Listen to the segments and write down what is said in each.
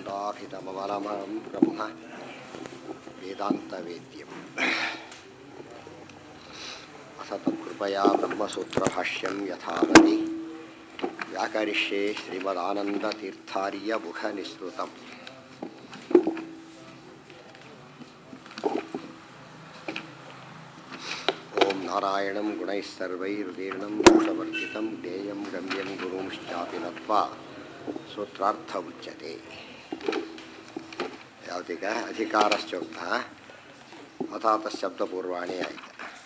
ಸುಧಾಭಿತಮವರಮಂ ಬ್ರಹ್ಮ ವೇದಾಂತವೇದ್ಯಂ असतत्कृपया ब्रह्मसूत्रभाष्यं यथावति व्याकरिष्ये श्रीमदानन्दतीर्थार्यमुखनिःसृतम् ॐ नारायणं गुणैः सर्वैरुदीर्णं दोषवर्जितं ज्ञेयं गम्यं गुरुंश्चापि नत्वा सूत्रार्थ उच्यते ಯಾವ್ದೀಗ ಅಧಿಕಾರಶ್ಚೋಕ್ತ ಅಥಾತ ಶಬ್ದಪೂರ್ವಾಣಿ ಆಯಿತು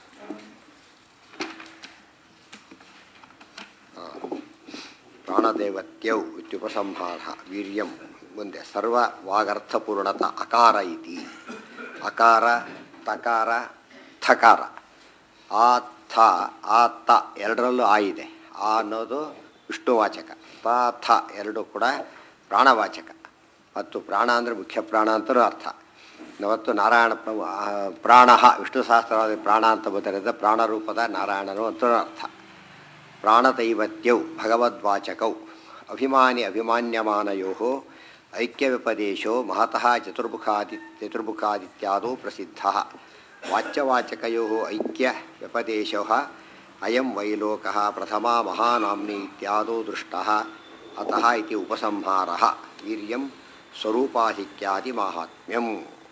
ಪ್ರಾಣದೇವತ್ಯೌ ಇತ್ಯುಪಸಂಹಾರ ವೀರ್ಯಂ ಮುಂದೆ ಸರ್ವ ವಾಗರ್ಥಪೂರ್ಣತ ಅಕಾರ ಇತಿ ಅಕಾರ ತಕಾರ ಥಕಾರ ಆ ಥ ಆ ತ ಎರಡರಲ್ಲೂ ಆ ಇದೆ ಆ ಅನ್ನೋದು ವಿಷ್ಣುವಾಚಕ ತ ಥ ಎರಡು ಕೂಡ ಪ್ರಾಣವಾಚಕ ಮತ್ತು ಪ್ರಾಣ ಅಂದರೆ ಮುಖ್ಯ ಪ್ರಾಣ ಅಂತಲೂ ಅರ್ಥ ಮತ್ತು ನಾರಾಯಣ ಪ್ರಾಣ ವಿಷ್ಣು ಸಹಸ್ರವಾದ ಪ್ರಾಣ ಅಂತ ಬಂದಿರೋದು ಪ್ರಾಣರೂಪದ ನಾರಾಯಣನು ಅಂತಲೂ ಅರ್ಥ ಪ್ರಾಣದೈವತ್ಯೌ ಭಗವದ್ವಾಚಕೌ ಅಭಿಮಾನಿ ಅಭಿಮಾನ್ಯಮಾನಯೋ ಐಕ್ಯವ್ಯಪದೇಶೋ ಮಹತಃ ಚತುರ್ಮುಖಾದಿ ಚತುರ್ಮುಖಾದಿತ್ಯಾದೋ ಪ್ರಸಿದ್ಧ ವಾಚ್ಯವಾಚಕಯೋ ಐಕ್ಯ ವ್ಯಪದೇಶೋ ಅಯಂ ವೈಲೋಕ ಪ್ರಥಮ ಮಹಾನಾಮ್ನಿ ಇತ್ಯಾದೋ ದೃಷ್ಟ ಅತಃ ಇತಿ ಉಪಸಂಹಾರ ವೀರ್ಯಂ ಸ್ವರೂಪಾಧಿಕ್ಯಾದಿ ಮಾಹಾತ್ಮ್ಯಂ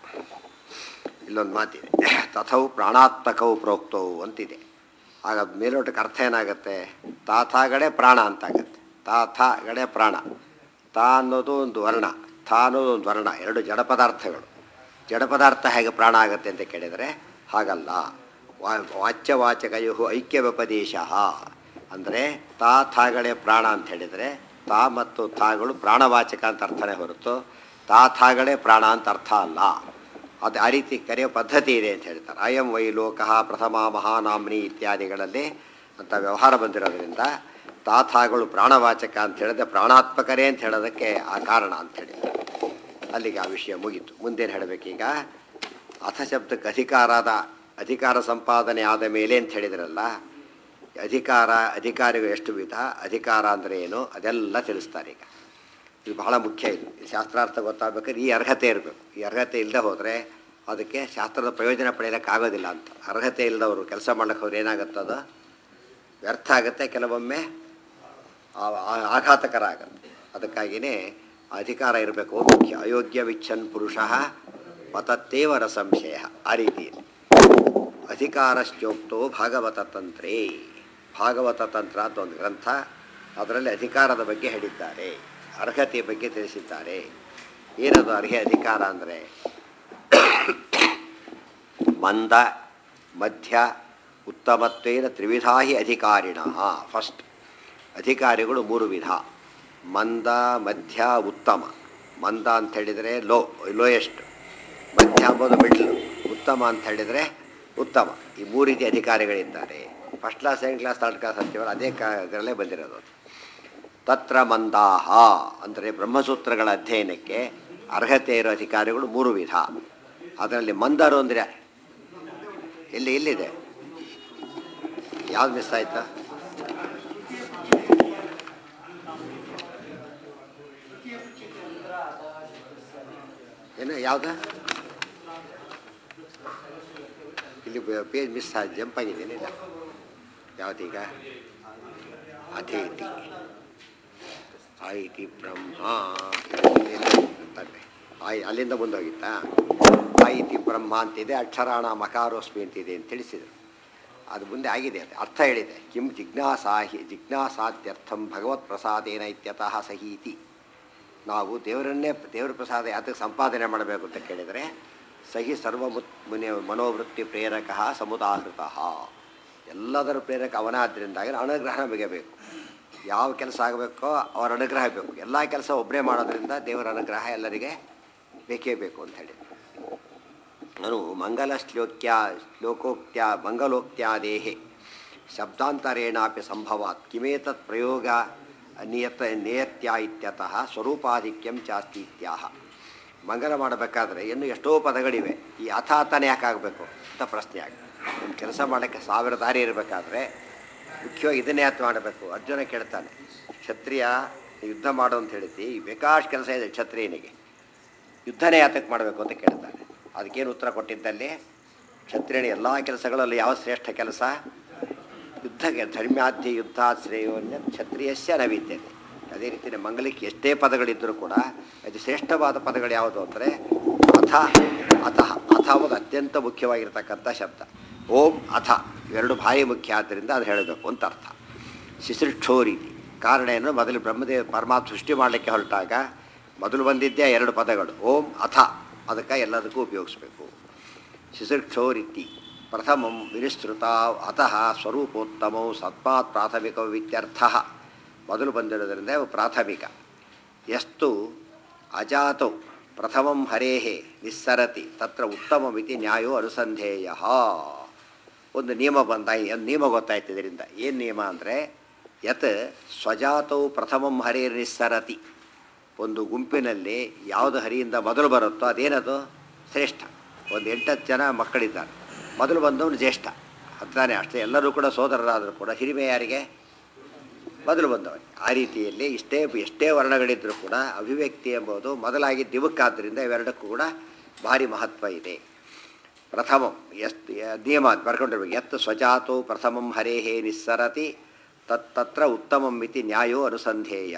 ಇಲ್ಲೊಂದು ಮಾತಿದೆ ತಥೌ ಪ್ರಾಣಾತ್ಮಕವು ಪ್ರೋಕ್ತವು ಅಂತಿದೆ ಆಗ ಮೇಲೋಟಕ್ಕೆ ಅರ್ಥ ಏನಾಗುತ್ತೆ ತಾಥಾಗಡೆ ಪ್ರಾಣ ಅಂತಾಗತ್ತೆ ತಾಥಾಗಡೆ ಪ್ರಾಣ ತಾ ಅನ್ನೋದು ಒಂದು ವರ್ಣ ಥಾ ಅನ್ನೋದು ಒಂದು ವರ್ಣ ಎರಡು ಜಡ ಪದಾರ್ಥಗಳು ಜಡ ಪದಾರ್ಥ ಹೇಗೆ ಪ್ರಾಣ ಆಗುತ್ತೆ ಅಂತ ಕೇಳಿದರೆ ಹಾಗಲ್ಲ ವಾ ವಾಚ್ಯವಾಚಕಯು ಐಕ್ಯ ವ್ಯಪದೇಶ ಅಂದರೆ ತಾ ಥಾಗಡೆ ಪ್ರಾಣ ಅಂತ ಹೇಳಿದರೆ ತಾ ಮತ್ತು ಥಾಗಳು ಪ್ರಾಣವಾಚಕ ಅಂತ ಅರ್ಥನೇ ಹೊರತು ತಾ ಥಾಗಡೆ ಪ್ರಾಣ ಅಂತ ಅರ್ಥ ಅಲ್ಲ ಅದು ಆ ರೀತಿ ಕರೆಯೋ ಪದ್ಧತಿ ಇದೆ ಅಂತ ಹೇಳ್ತಾರೆ ಅಯಂ ವೈ ಲೋಕಃ ಪ್ರಥಮ ಮಹಾನಾಮ್ನಿ ಇತ್ಯಾದಿಗಳಲ್ಲಿ ಅಂತ ವ್ಯವಹಾರ ಬಂದಿರೋದ್ರಿಂದ ತಾಥಾಗಳು ಪ್ರಾಣವಾಚಕ ಅಂತ ಹೇಳಿದ್ರೆ ಪ್ರಾಣಾತ್ಮಕರೇ ಅಂತ ಹೇಳೋದಕ್ಕೆ ಆ ಕಾರಣ ಅಂಥೇಳಿ ಅಲ್ಲಿಗೆ ಆ ವಿಷಯ ಮುಗೀತು ಮುಂದೇನು ಹೇಳಬೇಕೀಗ ಅರ್ಥಶಬ್ದಕ್ಕೆ ಅಧಿಕಾರದ ಅಧಿಕಾರ ಸಂಪಾದನೆ ಆದ ಮೇಲೆ ಅಂತ ಹೇಳಿದ್ರಲ್ಲ ಅಧಿಕಾರ ಅಧಿಕಾರಿಗಳು ಎಷ್ಟು ವಿಧ ಅಧಿಕಾರ ಅಂದರೆ ಏನು ಅದೆಲ್ಲ ತಿಳಿಸ್ತಾರೆ ಈಗ ಇದು ಬಹಳ ಮುಖ್ಯ ಇದು ಶಾಸ್ತ್ರಾರ್ಥ ಗೊತ್ತಾಗಬೇಕಾದ್ರೆ ಈ ಅರ್ಹತೆ ಇರಬೇಕು ಈ ಅರ್ಹತೆ ಇಲ್ಲದೆ ಹೋದರೆ ಅದಕ್ಕೆ ಶಾಸ್ತ್ರದ ಪ್ರಯೋಜನ ಪಡೆಯೋಕ್ಕಾಗೋದಿಲ್ಲ ಅಂತ ಅರ್ಹತೆ ಇಲ್ಲದವರು ಕೆಲಸ ಮಾಡೋಕ್ಕೆ ಹೋದ್ರೆ ಏನಾಗುತ್ತದು ವ್ಯರ್ಥ ಆಗುತ್ತೆ ಕೆಲವೊಮ್ಮೆ ಆಘಾತಕರ ಆಗುತ್ತೆ ಅದಕ್ಕಾಗಿಯೇ ಅಧಿಕಾರ ಇರಬೇಕು ಮುಖ್ಯ ಅಯೋಗ್ಯ ವಿಚ್ಛನ್ ಪುರುಷ ಪತತ್ತೇವರ ಸಂಶಯ ಆ ರೀತಿಯಲ್ಲಿ ಅಧಿಕಾರಶ್ಚೋಕ್ತೋ ಭಾಗವತ ತಂತ್ರೇ ಭಾಗವತ ತಂತ್ರ ಅಂತ ಒಂದು ಗ್ರಂಥ ಅದರಲ್ಲಿ ಅಧಿಕಾರದ ಬಗ್ಗೆ ಹೇಳಿದ್ದಾರೆ ಅರ್ಹತೆಯ ಬಗ್ಗೆ ತಿಳಿಸಿದ್ದಾರೆ ಏನದು ಅರ್ಹ ಅಧಿಕಾರ ಅಂದರೆ ಮಂದ ಮಧ್ಯ ಉತ್ತಮತ್ವೇನ ತ್ರಿವಿಧಾಹಿ ಅಧಿಕಾರಿಣ ಫಸ್ಟ್ ಅಧಿಕಾರಿಗಳು ಮೂರು ವಿಧ ಮಂದ ಮಧ್ಯ ಉತ್ತಮ ಮಂದ ಅಂತ ಹೇಳಿದರೆ ಲೋ ಲೋಯೆಸ್ಟ್ ಮಧ್ಯ ಅಂಬೋದು ಮಿಡ್ಲ್ ಉತ್ತಮ ಅಂತ ಹೇಳಿದರೆ ಉತ್ತಮ ಈ ಮೂರು ರೀತಿ ಅಧಿಕಾರಿಗಳಿದ್ದಾರೆ first class second class third class ಅಂತೀವಲ್ಲ ಅದೇ ಕಾ ಇದರಲ್ಲೇ ಬಂದಿರೋದು ತತ್ರ ಮಂದಾಹ ಅಂದರೆ ಬ್ರಹ್ಮಸೂತ್ರಗಳ ಅಧ್ಯಯನಕ್ಕೆ ಅರ್ಹತೆ ಇರೋ ಅಧಿಕಾರಿಗಳು ಮೂರು ವಿಧ ಅದರಲ್ಲಿ ಮಂದರು ಅಂದರೆ ಎಲ್ಲಿ ಎಲ್ಲಿದೆ ಯಾವ್ದು ಮಿಸ್ ಆಯ್ತಾ ಏನು ಯಾವ್ದ ಇಲ್ಲಿ ಪೇಜ್ ಮಿಸ್ ಆಗಿ ಜಂಪ್ ಆಗಿದ್ದೇನೆ ಇಲ್ಲ ಯಾವ್ದೀಗ ಅಧೇತಿ ಐತಿ ಬ್ರಹ್ಮ ಆಯ್ ಅಲ್ಲಿಂದ ಮುಂದೋಗಿತ್ತಾ ಆಯಿತಿ ಬ್ರಹ್ಮ ಅಂತಿದೆ ಅಕ್ಷರಾಣ ಮಕಾರೋಸ್ಮಿ ಅಂತಿದೆ ಅಂತ ತಿಳಿಸಿದರು ಅದು ಮುಂದೆ ಆಗಿದೆ ಅದು ಅರ್ಥ ಹೇಳಿದೆ ಕಿಂ ಜಿಜ್ಞಾಸಾಹಿ ಜಿಜ್ಞಾಸಾದ್ಯರ್ಥಂ ಭಗವತ್ ಪ್ರಸಾದೇನ ಇತ್ಯತಃ ಸಹೀತಿ ನಾವು ದೇವರನ್ನೇ ದೇವರ ಪ್ರಸಾದ ಯಾತಕ್ಕೆ ಸಂಪಾದನೆ ಮಾಡಬೇಕು ಅಂತ ಕೇಳಿದರೆ ಸಹಿ ಸರ್ವಮುತ್ ಮುನಿ ಮನೋವೃತ್ತಿ ಪ್ರೇರಕ ಸಮುದಾಹೃತ ಎಲ್ಲದರ ಪ್ರೇರಕ ಅವನಾದ್ದರಿಂದಾಗಿ ಅನುಗ್ರಹ ಬೆಗಬೇಕು ಯಾವ ಕೆಲಸ ಆಗಬೇಕೋ ಅವರ ಅನುಗ್ರಹ ಬೇಕು ಎಲ್ಲ ಕೆಲಸ ಒಬ್ಬರೇ ಮಾಡೋದ್ರಿಂದ ದೇವರ ಅನುಗ್ರಹ ಎಲ್ಲರಿಗೆ ಬೇಕೇ ಬೇಕು ಅಂಥೇಳಿ ನಾನು ಮಂಗಲ ಶ್ಲೋಕ್ಯ ಶ್ಲೋಕೋಕ್ತ್ಯ ಮಂಗಲೋಕ್ತ್ಯಾದೇಹೆ ಶಬ್ದಾಂತರೇಣಾಪಿ ಸಂಭವಾತ್ ಕಿಮೇತತ್ ಪ್ರಯೋಗ ನಿಯತ ನಿಯತ್ಯ ಇತ್ಯತಃ ಸ್ವರೂಪಾಧಿಕ್ಯಂ ಚಾಸ್ತಿ ಇತ್ಯಾಹ ಮಂಗಲ ಮಾಡಬೇಕಾದ್ರೆ ಇನ್ನು ಎಷ್ಟೋ ಪದಗಳಿವೆ ಈ ಅಥಾತನೇ ಯಾಕಾಗಬೇಕು ಅಂತ ಪ್ರಶ್ನೆ ಆಗ ಒಂದು ಕೆಲಸ ಮಾಡೋಕ್ಕೆ ಸಾವಿರ ದಾರಿ ಇರಬೇಕಾದ್ರೆ ಮುಖ್ಯವಾಗಿ ಇದನ್ನೇ ಯಾತ್ ಮಾಡಬೇಕು ಅರ್ಜುನ ಕೇಳ್ತಾನೆ ಕ್ಷತ್ರಿಯ ಯುದ್ಧ ಮಾಡು ಅಂತ ಹೇಳಿದ್ದಿ ಬೇಕಾಷ್ಟು ಕೆಲಸ ಇದೆ ಕ್ಷತ್ರಿಯನಿಗೆ ಯುದ್ಧನೇ ಯಾತಕ್ಕೆ ಮಾಡಬೇಕು ಅಂತ ಕೇಳ್ತಾರೆ ಅದಕ್ಕೇನು ಉತ್ತರ ಕೊಟ್ಟಿದ್ದಲ್ಲಿ ಕ್ಷತ್ರಿಯನ ಎಲ್ಲ ಕೆಲಸಗಳಲ್ಲಿ ಯಾವ ಶ್ರೇಷ್ಠ ಕೆಲಸ ಯುದ್ಧಕ್ಕೆ ಧರ್ಮ್ಯಾಧ್ಯ ಯುದ್ಧಾಶ್ರಯೋನ್ಯ ಕ್ಷತ್ರಿಯಸ್ಯ ನವೀತ್ಯತೆ ಅದೇ ರೀತಿ ಮಂಗಲಕ್ಕೆ ಎಷ್ಟೇ ಪದಗಳಿದ್ದರೂ ಕೂಡ ಅದು ಶ್ರೇಷ್ಠವಾದ ಪದಗಳು ಯಾವುದು ಅಂದರೆ ಅಥ ಅತಃ ಅಥ ಒಂದು ಅತ್ಯಂತ ಮುಖ್ಯವಾಗಿರ್ತಕ್ಕಂಥ ಶಬ್ದ ಓಂ ಅಥ ಇವೆರಡು ಭಾರಿ ಮುಖ್ಯ ಆದ್ದರಿಂದ ಅದು ಹೇಳಬೇಕು ಅಂತ ಅರ್ಥ ಶಿಶಿಕ್ಷೋ ರೀತಿ ಕಾರಣ ಏನು ಮೊದಲು ಬ್ರಹ್ಮದೇವ ಪರಮಾತ್ಮ ಸೃಷ್ಟಿ ಮಾಡಲಿಕ್ಕೆ ಹೊರಟಾಗ ಮೊದಲು ಬಂದಿದ್ದೇ ಎರಡು ಪದಗಳು ಓಂ ಅಥ ಅದಕ್ಕೆ ಎಲ್ಲದಕ್ಕೂ ಉಪಯೋಗಿಸ್ಬೇಕು ಶಿಶಿಕ್ಷೋ ರೀತಿ ಪ್ರಥಮಂ ವಿನಿಸ್ತೃತ ಅತಃ ಸ್ವರೂಪೋತ್ತಮೌ ಸತ್ಮಾತ್ ಪ್ರಾಥಮಿಕವಿತ್ಯರ್ಥ ಮೊದಲು ಬಂದಿರೋದ್ರಿಂದ ಅವು ಪ್ರಾಥಮಿಕ ಎಷ್ಟು ಅಜಾತೌ ಪ್ರಥಮಂ ಹರೇಹೇ ನಿಸ್ಸರತಿ ತತ್ರ ಉತ್ತಮಮಿತಿ ನ್ಯಾಯೋ ಅನುಸಂಧೇಯ ಒಂದು ನಿಯಮ ಬಂದ ಒಂದು ನಿಯಮ ಗೊತ್ತಾಯ್ತು ಇದರಿಂದ ಏನು ನಿಯಮ ಅಂದರೆ ಯತ್ ಸ್ವಜಾತೌ ಪ್ರಥಮಂ ಹರೇ ನಿಸ್ಸರತಿ ಒಂದು ಗುಂಪಿನಲ್ಲಿ ಯಾವುದು ಹರಿಯಿಂದ ಮೊದಲು ಬರುತ್ತೋ ಅದೇನದು ಶ್ರೇಷ್ಠ ಒಂದು ಎಂಟತ್ತು ಜನ ಮಕ್ಕಳಿದ್ದಾರೆ ಮೊದಲು ಬಂದವನು ಜ್ಯೇಷ್ಠ ಅಂತಾನೆ ಅಷ್ಟೇ ಎಲ್ಲರೂ ಕೂಡ ಸೋದರರಾದರೂ ಕೂಡ ಹಿರಿಮೆ ಯಾರಿಗೆ ಮೊದಲು ಬಂದವನು ಆ ರೀತಿಯಲ್ಲಿ ಇಷ್ಟೇ ಎಷ್ಟೇ ವರ್ಣಗಳಿದ್ದರೂ ಕೂಡ ಅಭಿವ್ಯಕ್ತಿ ಎಂಬುದು ಮೊದಲಾಗಿ ದಿವಕ್ಕಾದ್ದರಿಂದ ಇವೆರಡಕ್ಕೂ ಕೂಡ ಭಾರಿ ಮಹತ್ವ ಇದೆ ಪ್ರಥಮಂ ಎಸ್ ನಿಯಮ ಬರ್ಕೊಂಡಿರ್ಬೇಕು ಎತ್ತು ಸ್ವಜಾತೋ ಪ್ರಥಮಂ ಹರೇಹೇ ನಿಸ್ಸರತಿ ತತ್ತತ್ರ ಉತ್ತಮಂ ಇತಿ ನ್ಯಾಯೋ ಅನುಸಂಧೇಯ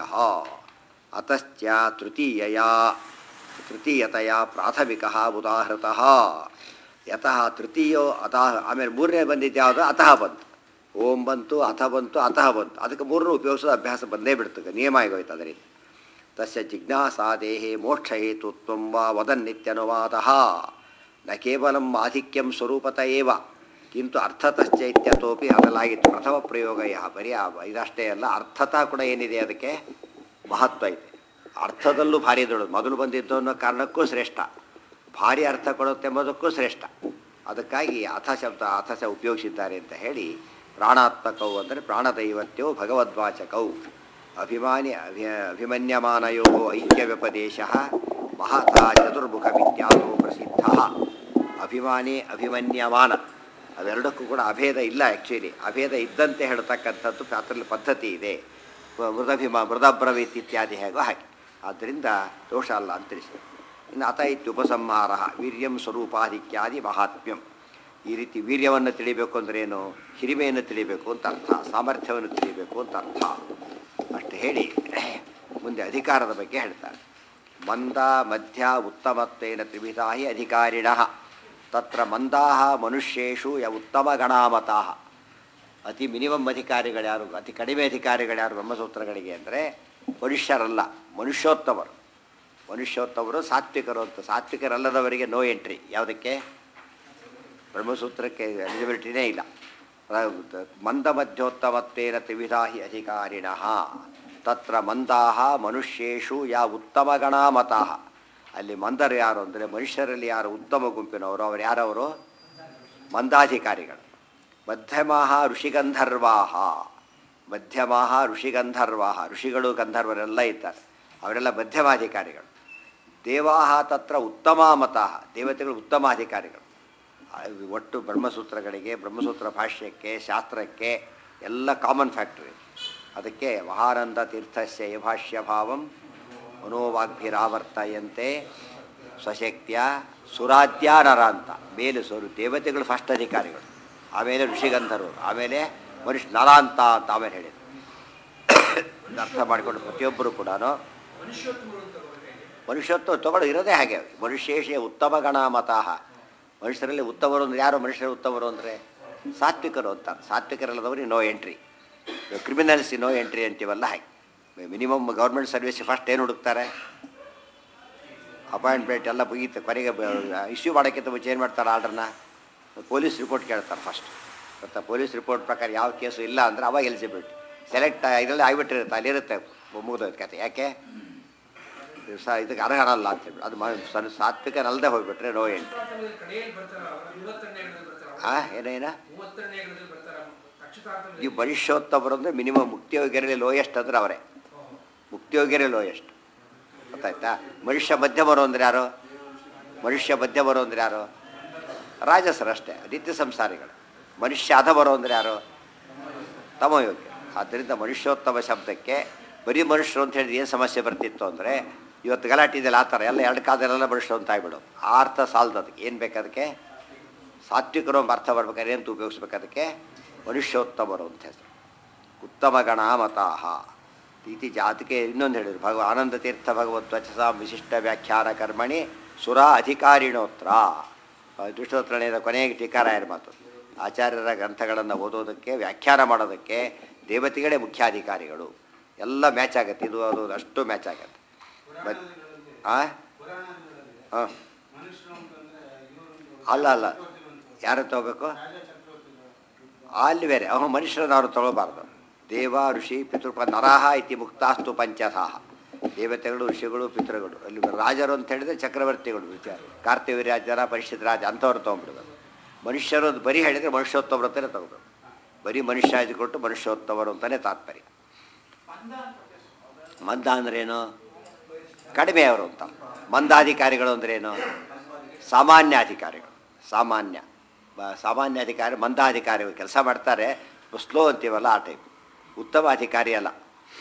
ಅತಶ್ಚ ತೃತೀಯ ತೃತೀಯತೆಯ ಪ್ರಾಥಮಿಕ ಉದಾಹೃತಃ ಯತಃ ತೃತೀಯೋ ಅತಃ ಆಮೇಲೆ ಮೂರನೇ ಬಂದಿದ್ದು ಯಾವುದು ಅತಃ ಬಂತು ಓಂ ಬಂತು ಅಥ ಬಂತು ಅತಃ ಬಂತು ಅದಕ್ಕೆ ಮೂರನ್ನು ಉಪಯೋಗಿಸೋದು ಅಭ್ಯಾಸ ಬಂದೇ ಬಿಡ್ತದೆ ನಿಯಮ ಆಗೋಯ್ತು ಅದರಿಂದ ತಸ್ಯ ಜಿಜ್ಞಾಸಾದೇಹೇ ಮೋಕ್ಷಹೇತುತ್ವಂ ವಾ ವದನ್ನಿತ್ಯನುವಾದ ನ ಕೇವಲಂ ಆಧಿಕ್ಯಂ ಸ್ವರೂಪತ ಏವ ಕಿಂತು ಅರ್ಥತಶ್ಚ ಇತ್ಯತೋಪಿ ಅದಲಾಗಿತ್ತು ಪ್ರಥಮ ಪ್ರಯೋಗ ಯಹ ಬರೀ ಆ ಇದಷ್ಟೇ ಅಲ್ಲ ಅರ್ಥತಃ ಕೂಡ ಏನಿದೆ ಅದಕ್ಕೆ ಮಹತ್ವ ಇದೆ ಅರ್ಥದಲ್ಲೂ ಭಾರಿ ದೊಡ್ಡದು ಮೊದಲು ಬಂದಿದ್ದು ಅನ್ನೋ ಕಾರಣಕ್ಕೂ ಶ್ರೇಷ್ಠ ಭಾರಿ ಅರ್ಥ ಕೊಡುತ್ತೆ ಎಂಬುದಕ್ಕೂ ಶ್ರೇಷ್ಠ ಅದಕ್ಕಾಗಿ ಅಥ ಶಬ್ದ ಅಥ ಶ ಉಪಯೋಗಿಸಿದ್ದಾರೆ ಅಂತ ಹೇಳಿ ಪ್ರಾಣಾತ್ಮಕವು ಅಂದರೆ ಪ್ರಾಣದೈವತ್ಯವು ಭಗವದ್ವಾಚಕವು ಅಭಿಮಾನಿ ಅಭಿ ಅಭಿಮನ್ಯಮಾನಯೋ ಐಕ್ಯ ವ್ಯಪದೇಶ ಮಹತಾ ಚತುರ್ಮುಖ ವಿದ್ಯಾದೋ ಪ್ರಸಿದ್ಧ ಅಭಿಮಾನಿ ಅಭಿಮನ್ಯಮಾನ ಅವೆರಡಕ್ಕೂ ಕೂಡ ಅಭೇದ ಇಲ್ಲ ಆ್ಯಕ್ಚುಲಿ ಅಭೇದ ಇದ್ದಂತೆ ಹೇಳ್ತಕ್ಕಂಥದ್ದು ಅದರಲ್ಲಿ ಪದ್ಧತಿ ಇದೆ ಮೃದಭಿಮ ಮೃದಬ್ರವೀತ್ ಇತ್ಯಾದಿ ಹೇಗೋ ಹಾಗೆ ಆದ್ದರಿಂದ ದೋಷ ಅಲ್ಲ ಅಂತ ತಿಳಿಸಿದೆ ಇನ್ನು ಅತ ಇತ್ಯುಪಸಂಹಾರ ವೀರ್ಯಂ ಸ್ವರೂಪಾಧಿಕ್ಯಾದಿ ಮಹಾತ್ಮ್ಯಂ ಈ ರೀತಿ ವೀರ್ಯವನ್ನು ತಿಳಿಬೇಕು ಅಂದ್ರೆ ಏನು ಹಿರಿಮೆಯನ್ನು ತಿಳಿಬೇಕು ಅಂತ ಅರ್ಥ ಸಾಮರ್ಥ್ಯವನ್ನು ತಿಳಿಬೇಕು ಅಂತ ಅರ್ಥ ಅಷ್ಟು ಹೇಳಿ ಮುಂದೆ ಅಧಿಕಾರದ ಬಗ್ಗೆ ಹೇಳ್ತಾರೆ ಮಂದ ಮಧ್ಯ ಉತ್ತಮತ್ವೇನ ತ್ರಿವಿಧಾ ಹಿ ಅಧಿಕಾರಿಣ ತತ್ರ ಮಂದಾ ಮನುಷ್ಯೇಷು ಯ ಉತ್ತಮ ಗಣಾಮತಃ ಅತಿ ಮಿನಿಮಮ್ ಅಧಿಕಾರಿಗಳ್ಯಾರು ಅತಿ ಕಡಿಮೆ ಅಧಿಕಾರಿಗಳ್ಯಾರು ಬ್ರಹ್ಮಸೂತ್ರಗಳಿಗೆ ಅಂದರೆ ಮನುಷ್ಯರಲ್ಲ ಮನುಷ್ಯೋತ್ತಮರು ಮನುಷ್ಯೋತ್ತಮರು ಸಾತ್ವಿಕರು ಅಂತ ಸಾತ್ವಿಕರಲ್ಲದವರಿಗೆ ನೋ ಎಂಟ್ರಿ ಯಾವುದಕ್ಕೆ ಬ್ರಹ್ಮಸೂತ್ರಕ್ಕೆ ಎಲಿಜಿಬಿಲಿಟಿನೇ ಇಲ್ಲ ಮಂದ ಮಧ್ಯೋತ್ತಮತ್ವೇನ ತ್ರಿವಿಧಾ ಹಿ ಅಧಿಕಾರಿಣ ತತ್ರ ಮಂದಾಹ ಮನುಷ್ಯೇಷು ಯಾ ಉತ್ತಮ ಗಣಾಮತಃ ಅಲ್ಲಿ ಮಂದರು ಯಾರು ಅಂದರೆ ಮನುಷ್ಯರಲ್ಲಿ ಯಾರು ಉತ್ತಮ ಗುಂಪಿನವರು ಅವರು ಯಾರವರು ಮಂದಾಧಿಕಾರಿಗಳು ಮಧ್ಯಮಾಹ ಋಷಿಗಂಧರ್ವಾಹ ಮಧ್ಯಮಾಹ ಋಷಿಗಂಧರ್ವಾಹ ಋಷಿಗಳು ಗಂಧರ್ವರೆಲ್ಲ ಇದ್ದಾರೆ ಅವರೆಲ್ಲ ಮಧ್ಯಮಾಧಿಕಾರಿಗಳು ದೇವಾಹ ತತ್ರ ಉತ್ತಮ ಮತಃ ದೇವತೆಗಳು ಉತ್ತಮಾಧಿಕಾರಿಗಳು ಒಟ್ಟು ಬ್ರಹ್ಮಸೂತ್ರಗಳಿಗೆ ಬ್ರಹ್ಮಸೂತ್ರ ಭಾಷ್ಯಕ್ಕೆ ಶಾಸ್ತ್ರಕ್ಕೆ ಎಲ್ಲ ಕಾಮನ್ ಫ್ಯಾಕ್ಟ್ರಿ ಅದಕ್ಕೆ ಮಹಾನಂದ ತೀರ್ಥಸ್ಯ ಯಭಾಷ್ಯ ಭಾವಂ ಮನೋವಾಗ್ಭಿರಾವರ್ತಯಂತೆ ಸ್ವಶಕ್ತಿಯ ಸುರಾಧ್ಯ ನರ ಅಂತ ಮೇಲೆ ಸೋರು ದೇವತೆಗಳು ಫಸ್ಟ್ ಅಧಿಕಾರಿಗಳು ಆಮೇಲೆ ಋಷಿಗಂಧರು ಆಮೇಲೆ ಮನುಷ್ಯ ನರ ಅಂತ ಅಂತ ಆಮೇಲೆ ಹೇಳಿದ್ರು ಅರ್ಥ ಮಾಡಿಕೊಂಡು ಪ್ರತಿಯೊಬ್ಬರು ಕೂಡ ಮನುಷ್ಯತ್ವ ತಗೊಳ್ಳೋ ಇರೋದೇ ಹಾಗೆ ಮನುಷ್ಯೇಷ ಉತ್ತಮ ಗಣ ಮತಃ ಮನುಷ್ಯರಲ್ಲಿ ಉತ್ತಮರು ಅಂದರೆ ಯಾರು ಮನುಷ್ಯರು ಉತ್ತಮರು ಅಂದರೆ ಸಾತ್ವಿಕರು ಅಂತ ಸಾತ್ವಿಕರಲ್ಲದವರಿಗೆ no entry criminals no entry ಅಂತೀವಲ್ಲ ಹಾಗೆ ಮಿನಿಮಮ್ ಗೌರ್ಮೆಂಟ್ ಸರ್ವಿಸ್ ಫಸ್ಟ್ ಏನು ಹುಡುಕ್ತಾರೆ ಅಪಾಯಿಂಟ್ಮೆಂಟ್ ಎಲ್ಲ ಮುಗೀತು ಕೊನೆಗೆ ಇಶ್ಯೂ ಮಾಡೋಕ್ಕಿಂತ ಮುಂಚೆ ಏನು ಮಾಡ್ತಾರೆ ಆರ್ಡ್ರನ್ನ ಪೊಲೀಸ್ ರಿಪೋರ್ಟ್ ಕೇಳ್ತಾರೆ ಫಸ್ಟ್ ಮತ್ತು ಪೊಲೀಸ್ ರಿಪೋರ್ಟ್ ಪ್ರಕಾರ ಯಾವ ಕೇಸು ಇಲ್ಲ ಅಂದರೆ ಅವಾಗ ಎಲಿಜಿಬಿಲಿಟಿ ಸೆಲೆಕ್ಟ್ ಇದರಲ್ಲಿ ಆಗಿಬಿಟ್ಟಿರುತ್ತೆ ಅಲ್ಲಿರುತ್ತೆ ಮುಗಿದೋದು ಕತೆ ಯಾಕೆ ಸ ಇದಕ್ಕೆ ಅರ್ಹರಲ್ಲ ಅಂತೇಳಿ ಅದು ಮ ಸಣ್ಣ ಸಾತ್ವಿಕನಲ್ಲದೆ ಹೋಗ್ಬಿಟ್ರೆ ನೋ ಎಂಟ್ರಿ ಕಡೆಯಲ್ಲಿ ಬರ್ತಾರ ಮೂವತ್ತನೇ ಬರ್ತಾರ ಹಾಂ ಏನೇನ ಮೂವತ್ತನೇ ಬರ್ತಾರ ಅಕ್ಷತಾರ್ಥ ಈ ಮನುಷ್ಯೋತ್ತಮರು ಅಂದರೆ ಮಿನಿಮಮ್ ಮುಕ್ತಿಯೋಗ್ಯರಲ್ಲಿ ಲೋಯೆಸ್ಟ್ ಅಂದ್ರೆ ಅವರೇ ಮುಕ್ತಿಯೋಗ್ಯರೇ ಲೋಯೆಸ್ಟ್ ಗೊತ್ತಾಯ್ತಾ ಮನುಷ್ಯ ಮಧ್ಯಮರು ಅಂದ್ರೆ ಯಾರು ಮನುಷ್ಯ ಮಧ್ಯಮರು ಅಂದ್ರೆ ಯಾರು ರಾಜಸರು ಅಷ್ಟೇ ನಿತ್ಯ ಸಂಸಾರಿಗಳು ಮನುಷ್ಯ ಅಧಮರು ಅಂದ್ರೆ ಯಾರು ತಮಯೋಗ್ಯ ಆದ್ದರಿಂದ ಮನುಷ್ಯೋತ್ತಮ ಶಬ್ದಕ್ಕೆ ಬರೀ ಮನುಷ್ಯರು ಅಂತ ಹೇಳಿದ್ರೆ ಏನು ಸಮಸ್ಯೆ ಬರ್ತಿತ್ತು ಅಂದರೆ ಇವತ್ತು ಗಲಾಟೆ ಇದೆಯಲ್ಲ ಆ ಥರ ಎಲ್ಲ ಎರಡು ಕಾದಲ್ಲೆಲ್ಲ ಬಡಿಸೋ ಅಂತ ಆಗ್ಬಿಡು ಆ ಅರ್ಥ ಸಾಲದು ಅದಕ್ಕೆ ಏನು ಬೇಕು ಅದಕ್ಕೆ ಸಾತ್ವಿಕರು ಎಂಬ ಅರ್ಥ ಬರ್ಬೇಕಾದ್ರೆ ಏನು ಉಪಯೋಗಿಸ್ಬೇಕು ಅದಕ್ಕೆ ಮನುಷ್ಯೋತ್ತಮರು ಅಂತ ಹೆಸರು ಉತ್ತಮ ಗಣ ಮತಾಹ ಇತಿ ಜಾತಿಗೆ ಇನ್ನೊಂದು ಹೇಳಿದ್ರು ಭಗವ ಆನಂದ ತೀರ್ಥ ಭಗವತ್ ವಚಸ ವಿಶಿಷ್ಟ ವ್ಯಾಖ್ಯಾನ ಕರ್ಮಣಿ ಸುರ ಅಧಿಕಾರಿಣೋತ್ರ ದುಷ್ಟೋತ್ತರಣೆಯ ಕೊನೆಗೆ ಟೀಕಾರಾಯರ ಮಾತು ಆಚಾರ್ಯರ ಗ್ರಂಥಗಳನ್ನು ಓದೋದಕ್ಕೆ ವ್ಯಾಖ್ಯಾನ ಮಾಡೋದಕ್ಕೆ ದೇವತೆಗಳೇ ಮುಖ್ಯಾಧಿಕಾರಿಗಳು ಎಲ್ಲ ಮ್ಯಾಚ್ ಆಗುತ್ತೆ ಇದು ಅದು ಅಷ್ಟು ಮ್ಯಾಚ್ ಆಗುತ್ತೆ ಬಟ್ ಆ ಹಾಂ ಅಲ್ಲ ಅಲ್ಲ ಯಾರು ತಗೋಬೇಕು ಅಲ್ಲಿ ಬೇರೆ ಅವ ಮನುಷ್ಯರನ್ನ ಅವರು ತಗೋಬಾರ್ದು ದೇವ ಋಷಿ ಪಿತೃಪ ನರಹ ಇತಿ ಮುಕ್ತಾಸ್ತು ಪಂಚಸಾಹ ದೇವತೆಗಳು ಋಷಿಗಳು ಪಿತೃಗಳು ಅಲ್ಲಿ ರಾಜರು ಅಂತ ಹೇಳಿದ್ರೆ ಚಕ್ರವರ್ತಿಗಳು ವಿಚಾರ ಕಾರ್ತಿವೀರ್ಯ ರಾಜರ ಪರಿಷತ್ ರಾಜ ಅಂಥವ್ರು ತೊಗೊಂಡ್ಬಿಡೋದು ಮನುಷ್ಯರು ಅದು ಬರೀ ಹೇಳಿದರೆ ಮನುಷ್ಯೋತ್ತಮರು ಅಂತಲೇ ತಗೋಬೇಕು ಬರೀ ಮನುಷ್ಯ ಇದು ಕೊಟ್ಟು ಮನುಷ್ಯೋತ್ತಮರು ಅಂತಲೇ ತಾತ್ಪರ್ಯ ಮಂದ ಅಂದ್ರೇನು ಕಡಿಮೆ ಅವರು ಅಂತ ಮಂದಾಧಿಕಾರಿಗಳು ಅಂದ್ರೇನು ಸಾಮಾನ್ಯ ಅಧಿಕಾರಿಗಳು ಸಾಮಾನ್ಯ ಬ- ಸಾಮಾನ್ಯ ಅಧಿಕಾರಿ ಮಂದಾಧಿಕಾರಿಗಳು ಕೆಲಸ ಮಾಡ್ತಾರೆ ಸ್ಲೋ ಅಂತೀವಲ್ಲ ಆ ಟೈಪ್ ಉತ್ತಮ ಅಧಿಕಾರಿ ಅಲ್ಲ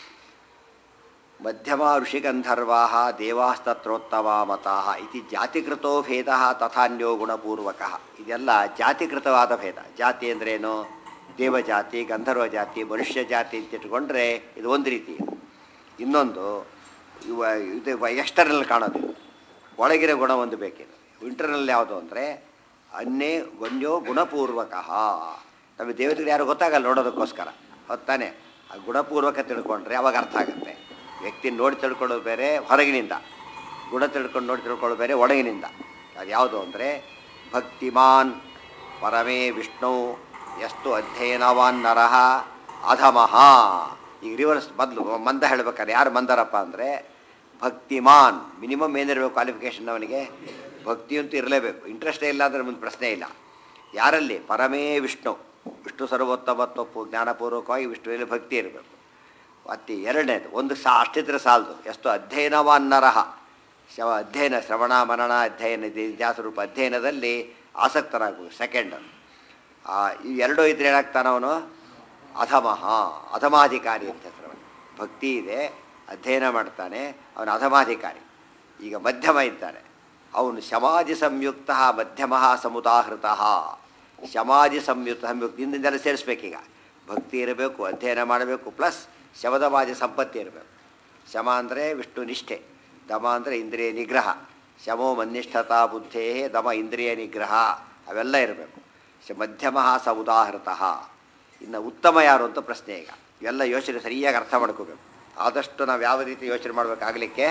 ಮಧ್ಯಮ ಋಷಿಗಂಧರ್ವಾ ದೇವಾಸ್ತತ್ರೋತ್ತಮ ಮತಾಹ ಇತಿ ಜಾತಿಕೃತೋ ಭೇದ ತಥಾನ್ಯೋ ಗುಣಪೂರ್ವಕ ಇದೆಲ್ಲ ಜಾತಿಕೃತವಾದ ಭೇದ ಜಾತಿ ಅಂದ್ರೇನು ದೇವಜಾತಿ ಗಂಧರ್ವ ಜಾತಿ ಮನುಷ್ಯ ಜಾತಿ ಅಂತ ಇಟ್ಕೊಂಡ್ರೆ ಇದು ಒಂದು ರೀತಿ ಇನ್ನೊಂದು ಇವ ಇದು ಎಕ್ಸ್ಟರ್ನಲ್ ಕಾಣೋದು ಇದು. ಒಳಗಿರೋ ಗುಣ ಒಂದು ಬೇಕಿದೆ ಇಂಟರ್ನಲ್ ಯಾವುದು ಅಂದರೆ ಅನ್ನೇ ಗಣ್ಯೋ ಗುಣಪೂರ್ವಕ ನಮಗೆ ದೇವತೆಗಳು ಯಾರು ಗೊತ್ತಾಗಲ್ಲ ನೋಡೋದಕ್ಕೋಸ್ಕರ ಹೊತ್ತಾನೆ ಆ ಗುಣಪೂರ್ವಕ ತಿಳ್ಕೊಂಡ್ರೆ ಅವಾಗ ಅರ್ಥ ಆಗುತ್ತೆ ವ್ಯಕ್ತಿ ನೋಡಿ ತಿಳ್ಕೊಳ್ಳೋದು ಬೇರೆ ಹೊರಗಿನಿಂದ ಗುಣ ತಿಳ್ಕೊಂಡು ನೋಡಿ ತಿಳ್ಕೊಳ್ಳೋದು ಬೇರೆ ಒಳಗಿನಿಂದ ಅದು ಯಾವುದು ಅಂದರೆ ಭಕ್ತಿಮಾನ್ ಪರಮೇ ವಿಷ್ಣು ಎಷ್ಟು ಅಧ್ಯಯನವಾನ್ ನರಹ ಅಧಮಃ ಈಗ ರಿವರ್ಸ್ ಬದಲು ಮಂದ ಹೇಳ್ಬೇಕಾದ್ರೆ ಯಾರು ಮಂದರಪ್ಪ ಅಂದರೆ ಭಕ್ತಿಮಾನ್ ಮಿನಿಮಮ್ ಏನಿರಬೇಕು ಕ್ವಾಲಿಫಿಕೇಷನ್ ಅವನಿಗೆ ಭಕ್ತಿ ಅಂತೂ ಇರಲೇಬೇಕು ಇಂಟ್ರೆಸ್ಟೇ ಇಲ್ಲ ಅಂದರೆ ಮುಂದೆ ಪ್ರಶ್ನೆ ಇಲ್ಲ ಯಾರಲ್ಲಿ ಪರಮೇ ವಿಷ್ಣು ವಿಷ್ಣು ಸರ್ವೋತ್ತಮತ್ವಪ್ಪು ಜ್ಞಾನಪೂರ್ವಕವಾಗಿ ವಿಷ್ಣುವಿನಲ್ಲಿ ಭಕ್ತಿ ಇರಬೇಕು ಮತ್ತು ಎರಡನೇದು ಒಂದು ಸಾ ಅಷ್ಟಿದ್ರೆ ಸಾಲದು ಎಷ್ಟು ಅಧ್ಯಯನವಾನ್ ನರಹ ಶವ ಅಧ್ಯಯನ ಶ್ರವಣ ಮರಣ ಅಧ್ಯಯನ ಇತಿಹಾಸರೂಪ ಅಧ್ಯಯನದಲ್ಲಿ ಆಸಕ್ತನಾಗಬೇಕು ಸೆಕೆಂಡ್ ಈ ಎರಡೂ ಇದ್ರೆ ಏನಾಗ್ತಾನೆ ಅವನು ಅಧಮಃ ಅಧಮಾಧಿಕಾರಿ ಅಂತ ಹೆಸರು ಅವನಿಗೆ. ಭಕ್ತಿ ಇದೆ ಅಧ್ಯಯನ ಮಾಡ್ತಾನೆ ಅವನು ಅಧಮಾಧಿಕಾರಿ ಈಗ ಮಧ್ಯಮ ಇದ್ದಾನೆ ಅವನು ಶಮಾಧಿ ಸಂಯುಕ್ತ ಮಧ್ಯಮ ಸಮುದಾಹೃತ ಶಮಾಧಿ ಸಂಯುಕ್ತ ಸಂಯುಕ್ತ ಹಿಂದಿಂದೆಲ್ಲ ಸೇರಿಸ್ಬೇಕೀಗ ಭಕ್ತಿ ಇರಬೇಕು ಅಧ್ಯಯನ ಮಾಡಬೇಕು ಪ್ಲಸ್ ಶಮದವಾದಿ ಸಂಪತ್ತಿ ಇರಬೇಕು ಶಮ ಅಂದರೆ ವಿಷ್ಣು ನಿಷ್ಠೆ ದಮ ಅಂದರೆ ಇಂದ್ರಿಯ ನಿಗ್ರಹ ಶಮೋ ಮನ್ನಿಷ್ಠತಾ ಬುದ್ಧೇ ದಮ ಇಂದ್ರಿಯ ನಿಗ್ರಹ ಅವೆಲ್ಲ ಇರಬೇಕು ಶ ಮಧ್ಯಮ ಸ ಉದಾಹೃತಃ ಇನ್ನು ಉತ್ತಮ ಯಾರು ಅಂತ ಪ್ರಶ್ನೆ ಈಗ ಇವೆಲ್ಲ ಯೋಚನೆ ಸರಿಯಾಗಿ ಅರ್ಥ ಮಾಡ್ಕೋಬೇಕು ಆದಷ್ಟು ನಾವು ಯಾವ ರೀತಿ ಯೋಚನೆ ಮಾಡಬೇಕಾಗಲಿಕ್ಕೆ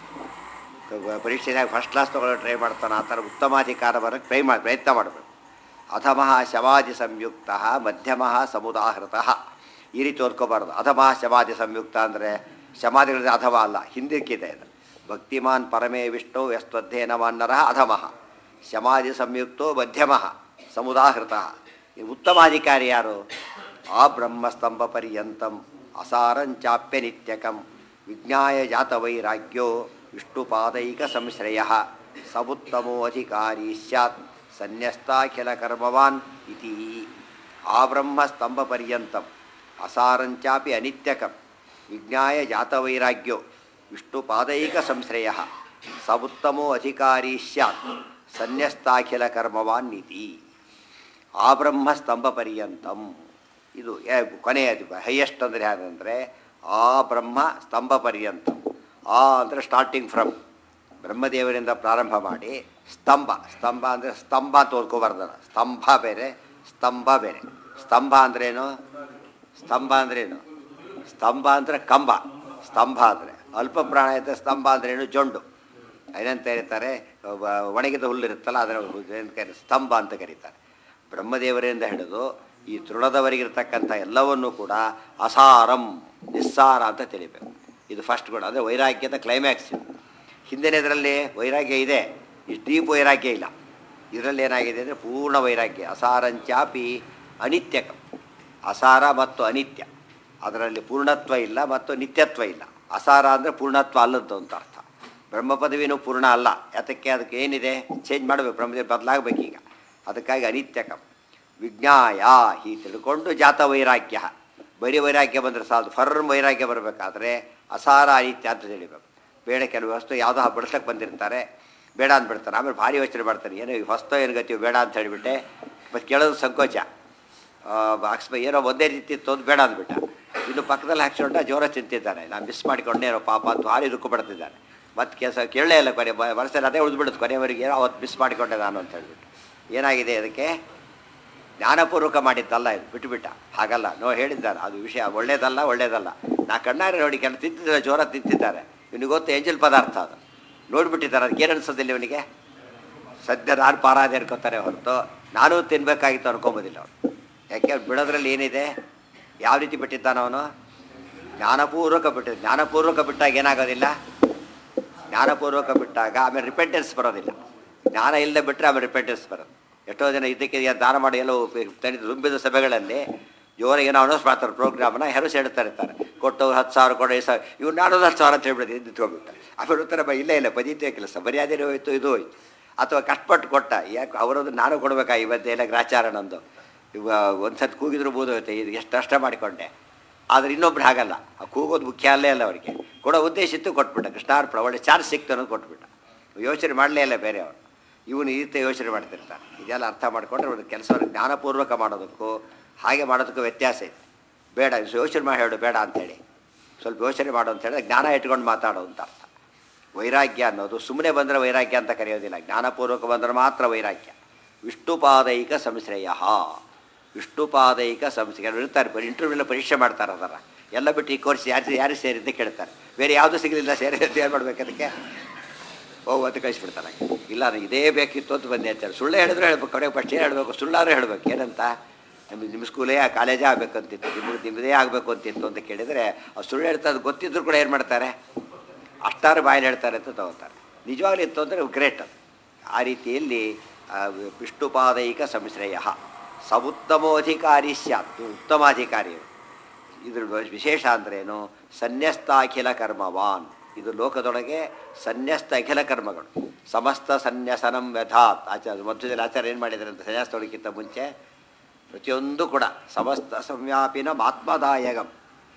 ಪರೀಕ್ಷೆದಾಗ ಫಸ್ಟ್ ಕ್ಲಾಸ್ ತೊಗೊಳ್ಳೋ ಟ್ರೈ ಮಾಡ್ತಾನೆ ಆ ಥರ ಉತ್ತಮಾಧಿಕಾರ ಬರೋಕ್ಕೆ ಟ್ರೈ ಮಾಡಿ ಪ್ರಯತ್ನ ಮಾಡಬೇಕು ಅಧಮಃ ಶವಾದಿ ಸಂಯುಕ್ತ ಮಧ್ಯಮಃ ಸಮುದಾಹೃತ ಈ ರೀತಿ ಓದ್ಕೋಬಾರ್ದು ಅಧಮಃ ಶವಾದಿ ಸಂಯುಕ್ತ ಅಂದರೆ ಶಮಾದಿಗಳಿಂದ ಅಧಮ ಅಲ್ಲ ಹಿಂದಕ್ಕಿದೆ ಇದು ಭಕ್ತಿಮಾನ್ ಪರಮೇ ವಿಷ್ಣು ಯಸ್ತ್ವಧ್ಯಯನವಾನ್ನರ ಅಧಮಃ ಶಮಾದಿ ಸಂಯುಕ್ತೋ ಮಧ್ಯಮಃ ಸಮುದಾಹೃತ ಈ ಉತ್ತಮಾಧಿಕಾರಿ ಯಾರು ಆ ಬ್ರಹ್ಮಸ್ತಂಭ ಪರ್ಯಂತಂ ಅಸಾರಂಚಾಪ್ಯ ನಿತ್ಯಕಂ ವಿಜ್ಞಾಯ ಜಾತವೈರಾಗ್ಯೋ ವಿಷ್ಣುಪಾದೈಕ ಸಂಶ್ರಯ ಸಬುತ್ತಮೋ ಅಧಿಕಾರಿ ಸ್ಯಾತ್ ಸನ್ಯಸ್ತಾಖಿಲ ಕರ್ಮವಾನ್ ಇತಿ ಆ ಬ್ರಹ್ಮ ಸ್ತಂಭ ಪರ್ಯಂತಂ ಅಸಾರಂಚಾಪಿ ಅನಿತ್ಯಕಂ ವಿಜ್ಞಾಯ ಜಾತವೈರಾಗ್ಯೋ ವಿಷ್ಣುಪಾದೈಕ ಸಂಶ್ರಯ ಸಬುತ್ತಮೋ ಅಧಿಕಾರಿ ಸ್ಯಾತ್ ಸನ್ಯಸ್ತಾಖಿಲ ಕರ್ಮವಾನ್ ಇತಿ ಆ ಬ್ರಹ್ಮ ಸ್ತಂಭ ಪರ್ಯಂತಂ ಇದು ಏ- ಕೊನೆಯದು ಹೈಯೆಸ್ಟ್ ಅಂದರೆ ಯಾರಂದರೆ ಆ ಬ್ರಹ್ಮ ಸ್ತಂಭ ಪರ್ಯಂತಂ ಆ ಅಂದರೆ ಸ್ಟಾರ್ಟಿಂಗ್ ಫ್ರಮ್ ಬ್ರಹ್ಮದೇವರಿಂದ ಪ್ರಾರಂಭ ಮಾಡಿ ಸ್ತಂಭ ಸ್ತಂಭ ಅಂದರೆ ಸ್ತಂಭ ಅಂತ ಓದ್ಕೋಬಾರ್ದಲ್ಲ ಸ್ತಂಭ ಬೇರೆ ಸ್ತಂಭ ಬೇರೆ ಸ್ತಂಭ ಅಂದ್ರೇನು ಸ್ತಂಭ ಅಂದ್ರೇನು ಸ್ತಂಭ ಅಂದರೆ ಕಂಬ ಸ್ತಂಭ ಅಂದರೆ ಅಲ್ಪ ಪ್ರಾಣ ಇದ್ದ ಸ್ತಂಭ ಅಂದ್ರೇನು ಜೊಂಡು ಏನಂತ ಕರೀತಾರೆ ಒ- ಒಣಗಿದ ಹುಲ್ಲು ಇರುತ್ತಲ್ಲ ಅದರ ಏನಂತ ಕರೀತಾರೆ ಸ್ತಂಭ ಅಂತ ಕರೀತಾರೆ ಬ್ರಹ್ಮದೇವರಿಂದ ಹಿಡಿದು ಈ ತೃಣದವರೆಗಿರ್ತಕ್ಕಂಥ ಎಲ್ಲವನ್ನೂ ಕೂಡ ಅಸಾರಂ ನಿಸ್ಸಾರ ಅಂತ ತಿಳಿಬೇಕು ಇದು ಫಸ್ಟ್ ಗುಣ ಅಂದರೆ ವೈರಾಗ್ಯದ ಕ್ಲೈಮ್ಯಾಕ್ಸ್ ಇದು ಹಿಂದಿನದರಲ್ಲಿ ವೈರಾಗ್ಯ ಇದೆ ಇಷ್ಟು ಡೀಪ್ ವೈರಾಗ್ಯ ಇಲ್ಲ ಇದರಲ್ಲಿ ಏನಾಗಿದೆ ಅಂದರೆ ಪೂರ್ಣ ವೈರಾಗ್ಯ ಅಸಾರಂಚಾಪಿ ಅನಿತ್ಯಕ ಅಸಾರ ಮತ್ತು ಅನಿತ್ಯ ಅದರಲ್ಲಿ ಪೂರ್ಣತ್ವ ಇಲ್ಲ ಮತ್ತು ನಿತ್ಯತ್ವ ಇಲ್ಲ ಅಸಾರ ಅಂದರೆ ಪೂರ್ಣತ್ವ ಅಲ್ಲದ್ದು ಅಂತ ಅರ್ಥ ಬ್ರಹ್ಮ ಪದವಿನೂ ಪೂರ್ಣ ಅಲ್ಲ ಯಾತಕ್ಕೆ ಅದಕ್ಕೆ ಏನಿದೆ ಚೇಂಜ್ ಮಾಡಬೇಕು ಬ್ರಹ್ಮದೇವ್ ಬದಲಾಗಬೇಕೀಗ ಅದಕ್ಕಾಗಿ ಅನಿತ್ಯಕಂ ವಿಜ್ಞಾಯ ಹೀ ತಿಳ್ಕೊಂಡು ಜಾತ ವೈರಾಗ್ಯ ಬರೀ ವೈರಾಗ್ಯ ಬಂದರೆ ಸಾಲದು ಫರ್ಮ್ ವೈರಾಗ್ಯ ಬರಬೇಕಾದ್ರೆ ಅಸಾರ ಅನಿತ್ಯ ಅಂತ ತಿಳಿಬೇಕು ಬೇಡ ಕೆಲವು ವಸ್ತು ಯಾವುದೋ ಬಡ್ಸಕ್ಕೆ ಬಂದಿರ್ತಾರೆ ಬೇಡ ಅಂದ್ಬಿಡ್ತಾರೆ ಆಮೇಲೆ ಭಾರಿ ಯೋಚನೆ ಮಾಡ್ತಾರೆ ಏನೋ ಈ ಹೊಸ್ತು ಏನು ಗತಿ ಬೇಡ ಅಂತ ಹೇಳಿಬಿಟ್ಟೆ ಮತ್ತು ಕೇಳೋದು ಸಂಕೋಚ ಅಕ್ಸ್ಮ ಏನೋ ಒಂದೇ ರೀತಿ ಇತ್ತು ಅಂತ ಬೇಡ ಅಂದ್ಬಿಟ್ಟ ಇನ್ನು ಪಕ್ಕದಲ್ಲಿ ಹಾಕ್ಸ್ಕೊಂಡ ಜೋರ ತಿಂತಿದ್ದಾನೆ ನಾನು ಮಿಸ್ ಮಾಡಿಕೊಂಡೇನೋ ಪಾಪ ಅಂತ ಭಾರಿ ದುಃಖ ಪಡ್ತಿದ್ದಾನೆ ಮತ್ತೆ ಕೆಲಸ ಕೇಳಲೇ ಇಲ್ಲ ಕೊನೆ ವರ್ಷದಲ್ಲಿ ಅದೇ ಉಳಿದ್ಬಿಡುತ್ತೆ ಕೊನೆಯವರೆಗೆ ಏನೋ ಅವತ್ತು ಮಿಸ್ ಮಾಡಿಕೊಂಡೆ ನಾನು ಅಂತ ಹೇಳ್ಬಿಟ್ಟು ಏನಾಗಿದೆ ಅದಕ್ಕೆ ಜ್ಞಾನಪೂರ್ವಕ ಮಾಡಿದ್ದಲ್ಲ ಇದು ಬಿಟ್ಟುಬಿಟ್ಟ ಹಾಗಲ್ಲ ನೋ ಹೇಳಿದ್ದಾರೆ ಅದು ವಿಷಯ ಒಳ್ಳೇದಲ್ಲ ಒಳ್ಳೇದಲ್ಲ ನಾ ಕಣ್ಣಾರೆ ನೋಡಿ ಕೆಲ ತಿಂತಿದ್ದಾರೆ ಜೋರ ತಿಂತಿದ್ದಾರೆ ಇವನಿಗೆ ಗೊತ್ತು ಏಂಜಲ್ ಪದಾರ್ಥ ಅದು ನೋಡ್ಬಿಟ್ಟಿದ್ದಾರೆ ಅದಕ್ಕೆ ಏನು ಅನ್ಸೋದಿಲ್ಲ ಇವನಿಗೆ ಸದ್ಯ ನಾನು ಪಾರಾದೆ ಅನ್ಕೋತಾರೆ ಹೊರತು ನಾನು ತಿನ್ಬೇಕಾಗಿತ್ತು ಅನ್ಕೊಂಬೋದಿಲ್ಲ ಅವನು ಯಾಕೆ ಅವ್ನು ಬಿಡೋದ್ರಲ್ಲಿ ಏನಿದೆ ಯಾವ ರೀತಿ ಬಿಟ್ಟಿದ್ದಾನ ಅವನು ಜ್ಞಾನಪೂರ್ವಕ ಬಿಟ್ಟಿದ್ದ ಜ್ಞಾನಪೂರ್ವಕ ಬಿಟ್ಟಾಗ ಏನಾಗೋದಿಲ್ಲ ಜ್ಞಾನಪೂರ್ವಕ ಬಿಟ್ಟಾಗ ಆಮೇಲೆ ರಿಪೆಂಟೆನ್ಸ್ ಬರೋದಿಲ್ಲ ಜ್ಞಾನ ಇಲ್ಲದೆ ಬಿಟ್ಟರೆ ಆಮೇಲೆ ರಿಪೆಂಟೆನ್ಸ್ ಬರೋದು ಎಷ್ಟೋ ಜನ ಇದಕ್ಕೆ ದಾನ ಮಾಡಿ ಎಲ್ಲೋ ತಣಿದು ತುಂಬಿದ ಸಭೆಗಳಲ್ಲಿ ಜೋರ ಏನೋ ಅನೌನ್ಸ್ ಮಾಡ್ತಾರೆ ಪ್ರೋಗ್ರಾಮ್ನ ಹೆರಸ್ ಹೇಳ್ತಾ ಇರ್ತಾರೆ ಕೊಟ್ಟವ್ರು ಹತ್ತು ಸಾವಿರ ಕೊಡು ಐದು ಸಾವಿರ ಇವ್ರು ನಾನೊಂದು ಹತ್ತು ಸಾವಿರ ಅಂತ ಹೇಳ್ಬಿಟ್ಟು ನಿಂತ್ಕೊಂಡ್ಬಿಟ್ಟಾರೆ ಆಮೇಲೆ ಉತ್ತರ ಬ ಇಲ್ಲ ಇಲ್ಲ ಪದೀತಿಯ ಕೆಲಸ ಮರ್ಯಾದೆ ಹೋಯ್ತು ಇದು ಹೋಯ್ತು ಅಥವಾ ಕಷ್ಟಪಟ್ಟು ಕೊಟ್ಟ ಯಾಕೆ ಅವರದ್ದು ನಾನು ಕೊಡಬೇಕಾ ಇವತ್ತೇನ ಗ್ರಾಚಾರ ನಂದು ಇವ ಒಂದು ಸತಿ ಕೂಗಿದ್ರು ಬೋದು ಹೋಯ್ತು ಇದು ಎಷ್ಟು ಕಷ್ಟ ಮಾಡಿಕೊಂಡೆ ಆದರೆ ಇನ್ನೊಬ್ರು ಹಾಗಲ್ಲ ಆ ಕೂಗೋದು ಮುಖ್ಯ ಅಲ್ಲೇ ಅಲ್ಲ ಅವರಿಗೆ ಕೊಡೋ ಉದ್ದೇಶ ಇತ್ತು ಕೊಟ್ಬಿಟ್ಟ ಕೃಷ್ಣಾರ್ಪಣ ಒಳ್ಳೆ ಚಾರ್ಜ್ ಸಿಕ್ತು ಅನ್ನೋದು ಕೊಟ್ಬಿಟ್ಟ ಯೋಚನೆ ಮಾಡಲೇ ಇಲ್ಲ ಬೇರೆ ಅವರು ಇವನು ಈ ರೀತಿ ಯೋಚನೆ ಮಾಡ್ತಿರ್ತಾನೆ ಇದೆಲ್ಲ ಅರ್ಥ ಮಾಡಿಕೊಂಡ್ರೆ ಒಂದು ಕೆಲಸವನ್ನು ಜ್ಞಾನಪೂರ್ವಕ ಮಾಡೋದಕ್ಕೂ ಹಾಗೆ ಮಾಡೋದಕ್ಕೂ ವ್ಯತ್ಯಾಸ ಇದೆ ಬೇಡ ಯೋಚನೆ ಮಾಡಿ ಹೇಳು ಬೇಡ ಅಂತೇಳಿ ಸ್ವಲ್ಪ ಯೋಚನೆ ಮಾಡು ಅಂತ ಹೇಳಿದ್ರೆ ಜ್ಞಾನ ಇಟ್ಕೊಂಡು ಮಾತಾಡೋ ಅಂತ ಅರ್ಥ ವೈರಾಗ್ಯ ಅನ್ನೋದು ಸುಮ್ಮನೆ ಬಂದರೆ ವೈರಾಗ್ಯ ಅಂತ ಕರೆಯೋದಿಲ್ಲ ಜ್ಞಾನಪೂರ್ವಕ ಬಂದರೆ ಮಾತ್ರ ವೈರಾಗ್ಯ ವಿಷ್ಣುಪಾದೈಕ ಸಂಶ್ರಯ ವಿಷ್ಣುಪಾದೈಕ ಸಂಶ್ರಯ ಕೆಲವರು ಇರ್ತಾರೆ ಬರೀ ಇಂಟರ್ವ್ಯೂಲ್ಲ ಪರೀಕ್ಷೆ ಮಾಡ್ತಾರೆ ಅದರ ಎಲ್ಲ ಬಿಟ್ಟು ಈ ಕೋರ್ಸ್ ಯಾರು ಯಾರು ಸೇರಿದ್ದೆ ಕೇಳ್ತಾರೆ ಬೇರೆ ಯಾವುದೂ ಸಿಗಲಿಲ್ಲ ಸೇರಿ ಅಂತ ಏನು ಮಾಡ್ಬೇಕು ಅದಕ್ಕೆ ಹೋಗು ಅಂತ ಕಳಿಸ್ಬಿಡ್ತಾರೆ ಇಲ್ಲ ನನಗೆ ಇದೇ ಬೇಕಿತ್ತು ಅಂತ ಬಂದೆ ಅಂತಾರೆ ಸುಳ್ಳು ಹೇಳಿದ್ರು ಹೇಳ್ಬೇಕು ಕಡೆ ಫಸ್ಟ್ ಏನು ಹೇಳಬೇಕು ಸುಳ್ಳಾದ್ರೂ ಹೇಳ್ಬೇಕು ಏನಂತ ನಿಮಗೆ ನಿಮ್ಮ ಸ್ಕೂಲೇ ಕಾಲೇಜೇ ಆಗಬೇಕಂತಿತ್ತು ನಿಮಗೆ ನಿಮ್ಮದೇ ಆಗಬೇಕು ಅಂತಿತ್ತು ಅಂತ ಕೇಳಿದರೆ ಅವ್ರು ಸುಳ್ಳು ಹೇಳ್ತಾ ಅದು ಗೊತ್ತಿದ್ರು ಕೂಡ ಏನು ಮಾಡ್ತಾರೆ ಅಷ್ಟಾರು ಬಾಯಲ್ಲಿ ಹೇಳ್ತಾರೆ ಅಂತ ತಗೋತಾರೆ ನಿಜವಾಗ್ಲೂ ಇತ್ತು ಅಂದರೆ ಗ್ರೇಟ್ ಅದು ಆ ರೀತಿಯಲ್ಲಿ ಆ, ವಿಷ್ಣುಪಾದೈಕ ಸಂಶ್ರಯ ಸವುತ್ತಮೋಧಿಕಾರಿ ಸ್ಯಾತ್ ಉತ್ತಮಾಧಿಕಾರಿ ಇವ್ರು. ಇದ್ರ ವ- ವಿಶೇಷ ಅಂದ್ರೇನು ಸನ್ಯಸ್ತಾಖಿಲ ಕರ್ಮವಾನ್ ಇದು ಲೋಕದೊಳಗೆ ಸನ್ಯಸ್ತ ಅಖಿಲ ಕರ್ಮಗಳು ಸಮಸ್ತ ಸನ್ಯಸನಂ ವ್ಯಥಾತ್ ಆಚಾರ್ಯ ಮಧ್ಯದಲ್ಲಿ ಆಚಾರ್ಯ ಏನು ಮಾಡಿದ್ದಾರೆ ಅಂತ ಸನ್ಯಾಸದೊಳಗಿಂತ ಮುಂಚೆ ಪ್ರತಿಯೊಂದು ಕೂಡ ಸಮಸ್ತ ಸಂವ್ಯಾಪಿನ ಆತ್ಮದಾಯಕಂ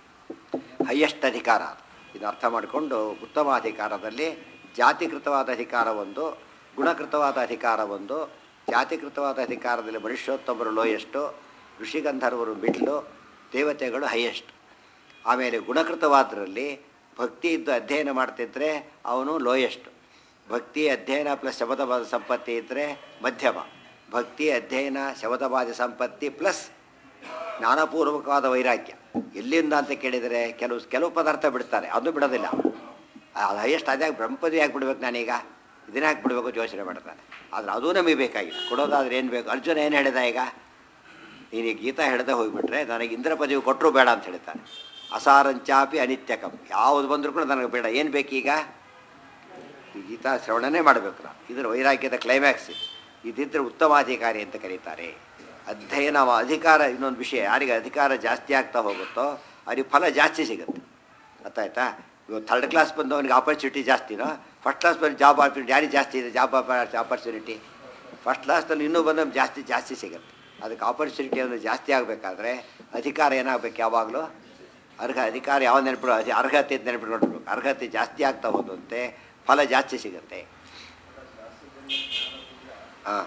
ಹೈಯೆಸ್ಟ್ ಅಧಿಕಾರ ಇದು ಅರ್ಥ ಮಾಡಿಕೊಂಡು ಉತ್ತಮ ಅಧಿಕಾರದಲ್ಲಿ ಜಾತಿಕೃತವಾದ ಅಧಿಕಾರ ಒಂದು ಗುಣಕೃತವಾದ ಅಧಿಕಾರ ಒಂದು ಜಾತಿಕೃತವಾದ ಅಧಿಕಾರದಲ್ಲಿ ಮನುಷ್ಯೋತ್ತಮರು ಲೋಯೆಸ್ಟು ಋಷಿಗಂಧರ್ವರು ಮಿಡ್ಲು ದೇವತೆಗಳು ಹೈಯೆಸ್ಟ್ ಆಮೇಲೆ ಗುಣಕೃತವಾದರಲ್ಲಿ ಭಕ್ತಿ ಇದ್ದು ಅಧ್ಯಯನ ಮಾಡ್ತಿದ್ರೆ ಅವನು ಲೋಯೆಸ್ಟ್ ಭಕ್ತಿ ಅಧ್ಯಯನ ಪ್ಲಸ್ ಶಬದವಾದ ಸಂಪತ್ತಿ ಇದ್ದರೆ ಮಧ್ಯಮ ಭಕ್ತಿ ಅಧ್ಯಯನ ಶಬದವಾದ ಸಂಪತ್ತಿ ಪ್ಲಸ್ ಜ್ಞಾನಪೂರ್ವಕವಾದ ವೈರಾಗ್ಯ ಎಲ್ಲಿಂದ ಅಂತ ಕೇಳಿದರೆ ಕೆಲವು ಕೆಲವು ಪದಾರ್ಥ ಬಿಡ್ತಾರೆ ಅದು ಬಿಡೋದಿಲ್ಲ ಅದು ಹೈಯೆಸ್ಟ್ ಅದೇ ಬ್ರಹ್ಮಪದಿ ಯಾಕೆ ಬಿಡ್ಬೇಕು ನಾನೀಗ ಇದನ್ನ ಯಾಕೆ ಬಿಡಬೇಕು ಅಂತ ಯೋಚನೆ ಮಾಡ್ತಾನೆ ಆದರೆ ಅದೂ ನಮಗೆ ಬೇಕಾಗಿಲ್ಲ ಕೊಡೋದಾದ್ರೆ ಏನು ಬೇಕು ಅರ್ಜುನ ಏನು ಹೇಳಿದ ಈಗ ನೀನು ಈ ಗೀತಾ ಹೇಳ್ದೆ ಹೋಗಿಬಿಟ್ರೆ ನನಗೆ ಇಂದ್ರ ಪದವಿ ಕೊಟ್ಟರು ಬೇಡ ಅಂತ ಹೇಳ್ತಾನೆ ಅಸಾರಂಚಾಪಿ ಅನಿತ್ಯಕಂ ಯಾವುದು ಬಂದರೂ ಕೂಡ ನನಗೆ ಬೇಡ ಏನು ಬೇಕೀಗ ಈ ಗೀತಾ ಶ್ರವಣನೇ ಮಾಡಬೇಕು ನಾವು ಇದರ ವೈರಾಗ್ಯದ ಕ್ಲೈಮ್ಯಾಕ್ಸ್ ಇದು. ಇದಿದ್ದರೆ ಉತ್ತಮಾಧಿಕಾರಿ ಅಂತ ಕರೀತಾರೆ ಅಧ್ಯಯನ ಮ- ಅಧಿಕಾರ ಇನ್ನೊಂದು ವಿಷಯ ಯಾರಿಗೆ ಅಧಿಕಾರ ಜಾಸ್ತಿ ಆಗ್ತಾ ಹೋಗುತ್ತೋ ಅವ್ರಿಗೆ ಫಲ ಜಾಸ್ತಿ ಸಿಗುತ್ತೆ ಗೊತ್ತಾಯ್ತಾ ಇವತ್ತು ಥರ್ಡ್ ಕ್ಲಾಸ್ ಬಂದವನಿಗೆ ಆಪರ್ಚುನಿಟಿ ಜಾಸ್ತಿನೋ ಫಸ್ಟ್ ಕ್ಲಾಸ್ ಬಂದು ಜಾಬ್ ಆಪರ್ಚುನಿಟಿ ಯಾರಿಗೆ ಜಾಸ್ತಿ ಇದೆ ಜಾಬ್ ಆಪರ್ಚುನಿಟಿ ಫಸ್ಟ್ ಕ್ಲಾಸ್ನಲ್ಲಿ ಇನ್ನೂ ಬಂದವನು ಜಾಸ್ತಿ ಜಾಸ್ತಿ ಸಿಗುತ್ತೆ ಅದಕ್ಕೆ ಆಪರ್ಚುನಿಟಿ ಅನ್ನೋದು ಜಾಸ್ತಿ ಆಗಬೇಕಾದ್ರೆ ಅಧಿಕಾರ ಏನಾಗಬೇಕು ಯಾವಾಗಲೂ ಅರ್ಹ ಅಧಿಕಾರ ಯಾವ ನೆನಪಿಡೋ ಅಧಿ ಅರ್ಹತೆ ಅಂತ ನೆನಪಿಟ್ಕೊಂಡಿರ್ಬೇಕು ಅರ್ಹತೆ ಜಾಸ್ತಿ ಆಗ್ತಾ ಹೋದಂತೆ ಫಲ ಜಾಸ್ತಿ ಸಿಗುತ್ತೆ ಹಾಂ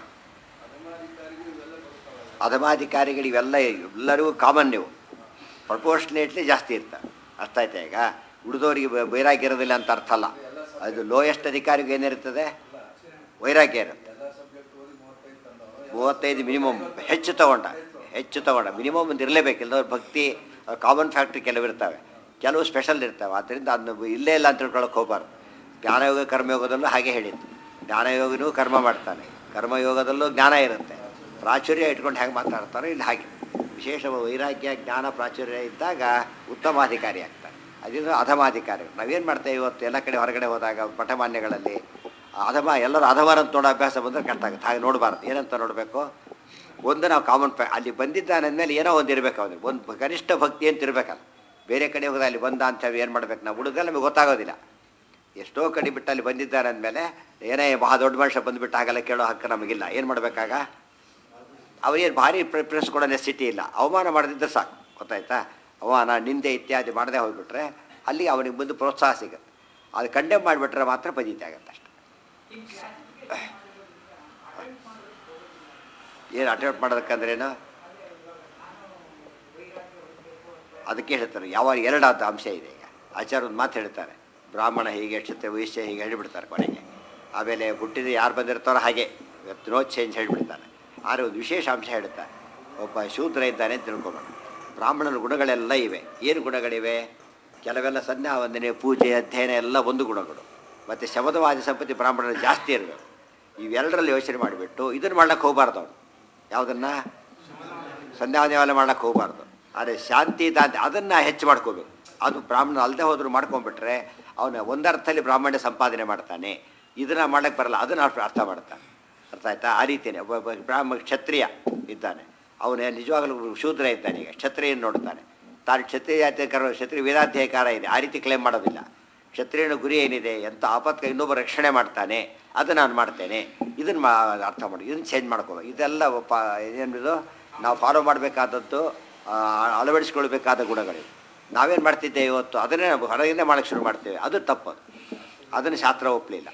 ಅಧಮಾಧಿಕಾರಿಗಳು ಇವೆಲ್ಲ ಎಲ್ಲರಿಗೂ ಕಾಮನ್ ನೀವು ಪ್ರಪೋರ್ಷನೇಟ್ಲಿ ಜಾಸ್ತಿ ಇರ್ತಾರೆ ಅರ್ಥ ಆಯ್ತಾ ಈಗ ಉಳಿದವರಿಗೆ ಬ- ವೈರಾಗ್ಯ ಇರೋದಿಲ್ಲ ಅಂತ ಅರ್ಥ ಅಲ್ಲ ಅದು ಲೋಯೆಸ್ಟ್ ಅಧಿಕಾರಿಗೆ ಏನಿರ್ತದೆ ವೈರಾಗ್ಯ ಇರುತ್ತೆ ಮೂವತ್ತೈದು ಮಿನಿಮಮ್ ಹೆಚ್ಚು ತಗೊಂಡ ಹೆಚ್ಚು ತಗೊಂಡ ಮಿನಿಮಮ್ ಒಂದು ಇರಲೇಬೇಕು ಇಲ್ಲದವ್ರು ಭಕ್ತಿ ಕಾಮನ್ ಫ್ಯಾಕ್ಟ್ರಿ ಕೆಲವು ಇರ್ತವೆ ಕೆಲವು ಸ್ಪೆಷಲ್ ಇರ್ತವೆ ಆದ್ದರಿಂದ ಅದನ್ನ ಇಲ್ಲೇ ಇಲ್ಲ ಅಂತ ತಿಳ್ಕೊಳಕ್ಕೆ ಹೋಗ್ಬಾರ್ದು ಜ್ಞಾನಯೋಗ ಕರ್ಮಯೋಗದಲ್ಲೂ ಹಾಗೆ ಹೇಳಿದ್ದು ಜ್ಞಾನಯೋಗಿನೂ ಕರ್ಮ ಮಾಡ್ತಾನೆ ಕರ್ಮಯೋಗದಲ್ಲೂ ಜ್ಞಾನ ಇರುತ್ತೆ ಪ್ರಾಚುರ್ಯ ಇಟ್ಕೊಂಡು ಹೇಗೆ ಮಾತಾಡ್ತಾರೋ ಇಲ್ಲಿ ಹಾಗೆ ವಿಶೇಷ ವೈರಾಗ್ಯ ಜ್ಞಾನ ಪ್ರಾಚುರ್ಯ ಇದ್ದಾಗ ಉತ್ತಮಾಧಿಕಾರಿ ಆಗ್ತಾರೆ ಅದರಿಂದ ಅಧಮಾಧಿಕಾರಿ ನಾವೇನು ಮಾಡ್ತೇವೆ ಇವತ್ತು ಎಲ್ಲ ಕಡೆ ಹೊರಗಡೆ ಹೋದಾಗ ಪಠಮಾನ್ಯಗಳಲ್ಲಿ ಅಧಮ ಎಲ್ಲರೂ ಅಧಮಾನ ಅಂತ ನೋಡೋ ಅಭ್ಯಾಸ ಬಂದರೆ ಕಷ್ಟ ಆಗುತ್ತೆ ಹಾಗೆ ನೋಡಬಾರ್ದು ಏನಂತ ನೋಡಬೇಕು ಒಂದು ನಾವು ಕಾಮನ್ ಫ್ಯಾ ಅಲ್ಲಿ ಬಂದಿದ್ದಾನೆ ಅಂದಮೇಲೆ ಏನೋ ಒಂದು ಇರಬೇಕು ಅವನಿಗೆ ಒಂದು ಕನಿಷ್ಠ ಭಕ್ತಿ ಅಂತ ಇರಬೇಕಲ್ಲ ಬೇರೆ ಕಡೆ ಹೋದ ಅಲ್ಲಿ ಬಂದ ಅಂತ ಹೇಳಿ ಏನು ಮಾಡ್ಬೇಕು ನಾವು ಹುಡುಗಲ್ಲ ನಮಗೆ ಗೊತ್ತಾಗೋದಿಲ್ಲ ಎಷ್ಟೋ ಕಡೆ ಬಿಟ್ಟು ಅಲ್ಲಿ ಬಂದಿದ್ದಾನೆ ಅಂದಮೇಲೆ ಏನೇ ಮಹಾ ದೊಡ್ಡ ಮನುಷ್ಯ ಬಂದುಬಿಟ್ಟು ಆಗಲ್ಲ ಕೇಳೋ ಹಕ್ಕು ನಮಗಿಲ್ಲ ಏನು ಮಾಡಬೇಕಾಗ ಅವರೇನು ಭಾರಿ ಪ್ರಿಫರೆನ್ಸ್ ಕೊಡೋ ನೆಸಿಟಿ ಇಲ್ಲ ಅವಮಾನ ಮಾಡದಿದ್ದರೆ ಸಾಕು ಗೊತ್ತಾಯ್ತಾ ಅವಮಾನ ನಿಂದೆ ಇತ್ಯಾದಿ ಮಾಡದೆ ಹೋಗ್ಬಿಟ್ರೆ ಅಲ್ಲಿ ಅವನಿಗೆ ಬಂದು ಪ್ರೋತ್ಸಾಹ ಸಿಗುತ್ತೆ ಅದು ಕಂಡೆಮ್ ಮಾಡಿಬಿಟ್ರೆ ಮಾತ್ರ ಪದೀತಿ ಆಗುತ್ತೆ ಅಷ್ಟೆ ಏನು ಅಟೆಂಪ್ಟ್ ಮಾಡೋದಕ್ಕಂದ್ರೇನು ಅದಕ್ಕೆ ಹೇಳ್ತಾರೆ ಯಾವಾಗ ಎರಡಾದ ಅಂಶ ಇದೆ ಈಗ ಆಚಾರ ಒಂದು ಮಾತು ಹೇಳ್ತಾರೆ ಬ್ರಾಹ್ಮಣ ಹೀಗೆ ಕ್ಷತ್ರಿಯ ವೈಶ್ಯ ಹೀಗೆ ಹೇಳಿಬಿಡ್ತಾರೆ ಕೊನೆಗೆ ಆಮೇಲೆ ಹುಟ್ಟಿದ ಯಾರು ಬಂದಿರ್ತಾರೋ ಹಾಗೆ ನೋ ಚೇಂಜ್ ಹೇಳಿಬಿಡ್ತಾನೆ ಆದರೆ ಒಂದು ವಿಶೇಷ ಅಂಶ ಹೇಳ್ತಾರೆ ಒಬ್ಬ ಶೂದ್ರ ಇದ್ದಾನೆ ಅಂತ ತಿಳ್ಕೊಬೇಡ ಬ್ರಾಹ್ಮಣನ ಗುಣಗಳೆಲ್ಲ ಇವೆ ಏನು ಗುಣಗಳಿವೆ ಕೆಲವೆಲ್ಲ ಸಂಧ್ಯಾ ವಂದನೆ ಪೂಜೆ ಅಧ್ಯಯನ ಎಲ್ಲ ಒಂದು ಗುಣಗಳು ಮತ್ತು ಶಬದವಾದಿ ಸಂಪತ್ತಿ ಬ್ರಾಹ್ಮಣರು ಜಾಸ್ತಿ ಇರಬೇಕು ಇವೆರಡರಲ್ಲಿ ಯೋಚನೆ ಮಾಡಿಬಿಟ್ಟು ಇದನ್ನು ಮಾಡ್ಲಿಕ್ಕೆ ಹೋಗಬಾರ್ದು ಅವನು ಯಾವುದನ್ನು ಸಂಧ್ಯಾವಂದನೆಲ್ಲ ಮಾಡ್ಲಿಕ್ಕೆ ಹೋಗಬಾರ್ದು ಆದರೆ ಶಾಂತಿ ತಾಂತಿ ಅದನ್ನು ಹೆಚ್ಚು ಮಾಡ್ಕೋಬೇಕು ಅದು ಬ್ರಾಹ್ಮಣ ಅಲ್ಲದೆ ಹೋದ್ರು ಮಾಡ್ಕೊಂಡ್ಬಿಟ್ರೆ ಅವನು ಒಂದರ್ಥದಲ್ಲಿ ಬ್ರಾಹ್ಮಣ್ಯ ಸಂಪಾದನೆ ಮಾಡ್ತಾನೆ ಇದನ್ನು ಮಾಡ್ಲಿಕ್ಕೆ ಬರಲ್ಲ ಅದನ್ನು ಅರ್ಥ ಅರ್ಥ ಮಾಡ್ತಾನೆ ಅರ್ಥ ಆಯ್ತಾ ಆ ರೀತಿಯೇ ಒಬ್ಬ ಒಬ್ಬ ಬ್ರಾಹ್ಮ ಕ್ಷತ್ರಿಯ ಇದ್ದಾನೆ ಅವನು ನಿಜವಾಗಲೂ ಶೂದ್ರ ಇದ್ದಾನೆ ಈಗ ಕ್ಷತ್ರಿಯನ್ನು ನೋಡ್ತಾನೆ ತಾನು ಕ್ಷತ್ರಿಯ ಜಾತಿಯ ಕರ ಕ್ಷತ್ರಿಯ ವೇದಾಧ್ಯಯಕಾರ ಇದೆ ಆ ರೀತಿ ಕ್ಲೇಮ್ ಮಾಡೋದಿಲ್ಲ ಕ್ಷತ್ರಿಯನ ಗುರಿ ಏನಿದೆ ಎಂಥ ಆಪತ್ಕ ಇನ್ನೊಬ್ಬ ರಕ್ಷಣೆ ಮಾಡ್ತಾನೆ ಅದನ್ನು ನಾನು ಮಾಡ್ತೇನೆ ಇದನ್ನು ಮಾ ಅರ್ಥ ಮಾಡಿ ಇದನ್ನು ಚೇಂಜ್ ಮಾಡ್ಕೋಬೇಕು ಇದೆಲ್ಲ ಪ ಏನಿದು ನಾವು ಫಾಲೋ ಮಾಡಬೇಕಾದದ್ದು ಅಳವಡಿಸ್ಕೊಳ್ಬೇಕಾದ ಗುಣಗಳಿವೆ ನಾವೇನು ಮಾಡ್ತಿದ್ದೇವೆ ಇವತ್ತು ಅದನ್ನೇ ನಾವು ಹೊರಗಿಂದ ಮಾಡೋಕ್ಕೆ ಶುರು ಮಾಡ್ತೇವೆ ಅದು ತಪ್ಪು ಅದನ್ನು ಶಾಸ್ತ್ರ ಒಪ್ಪಲಿಲ್ಲ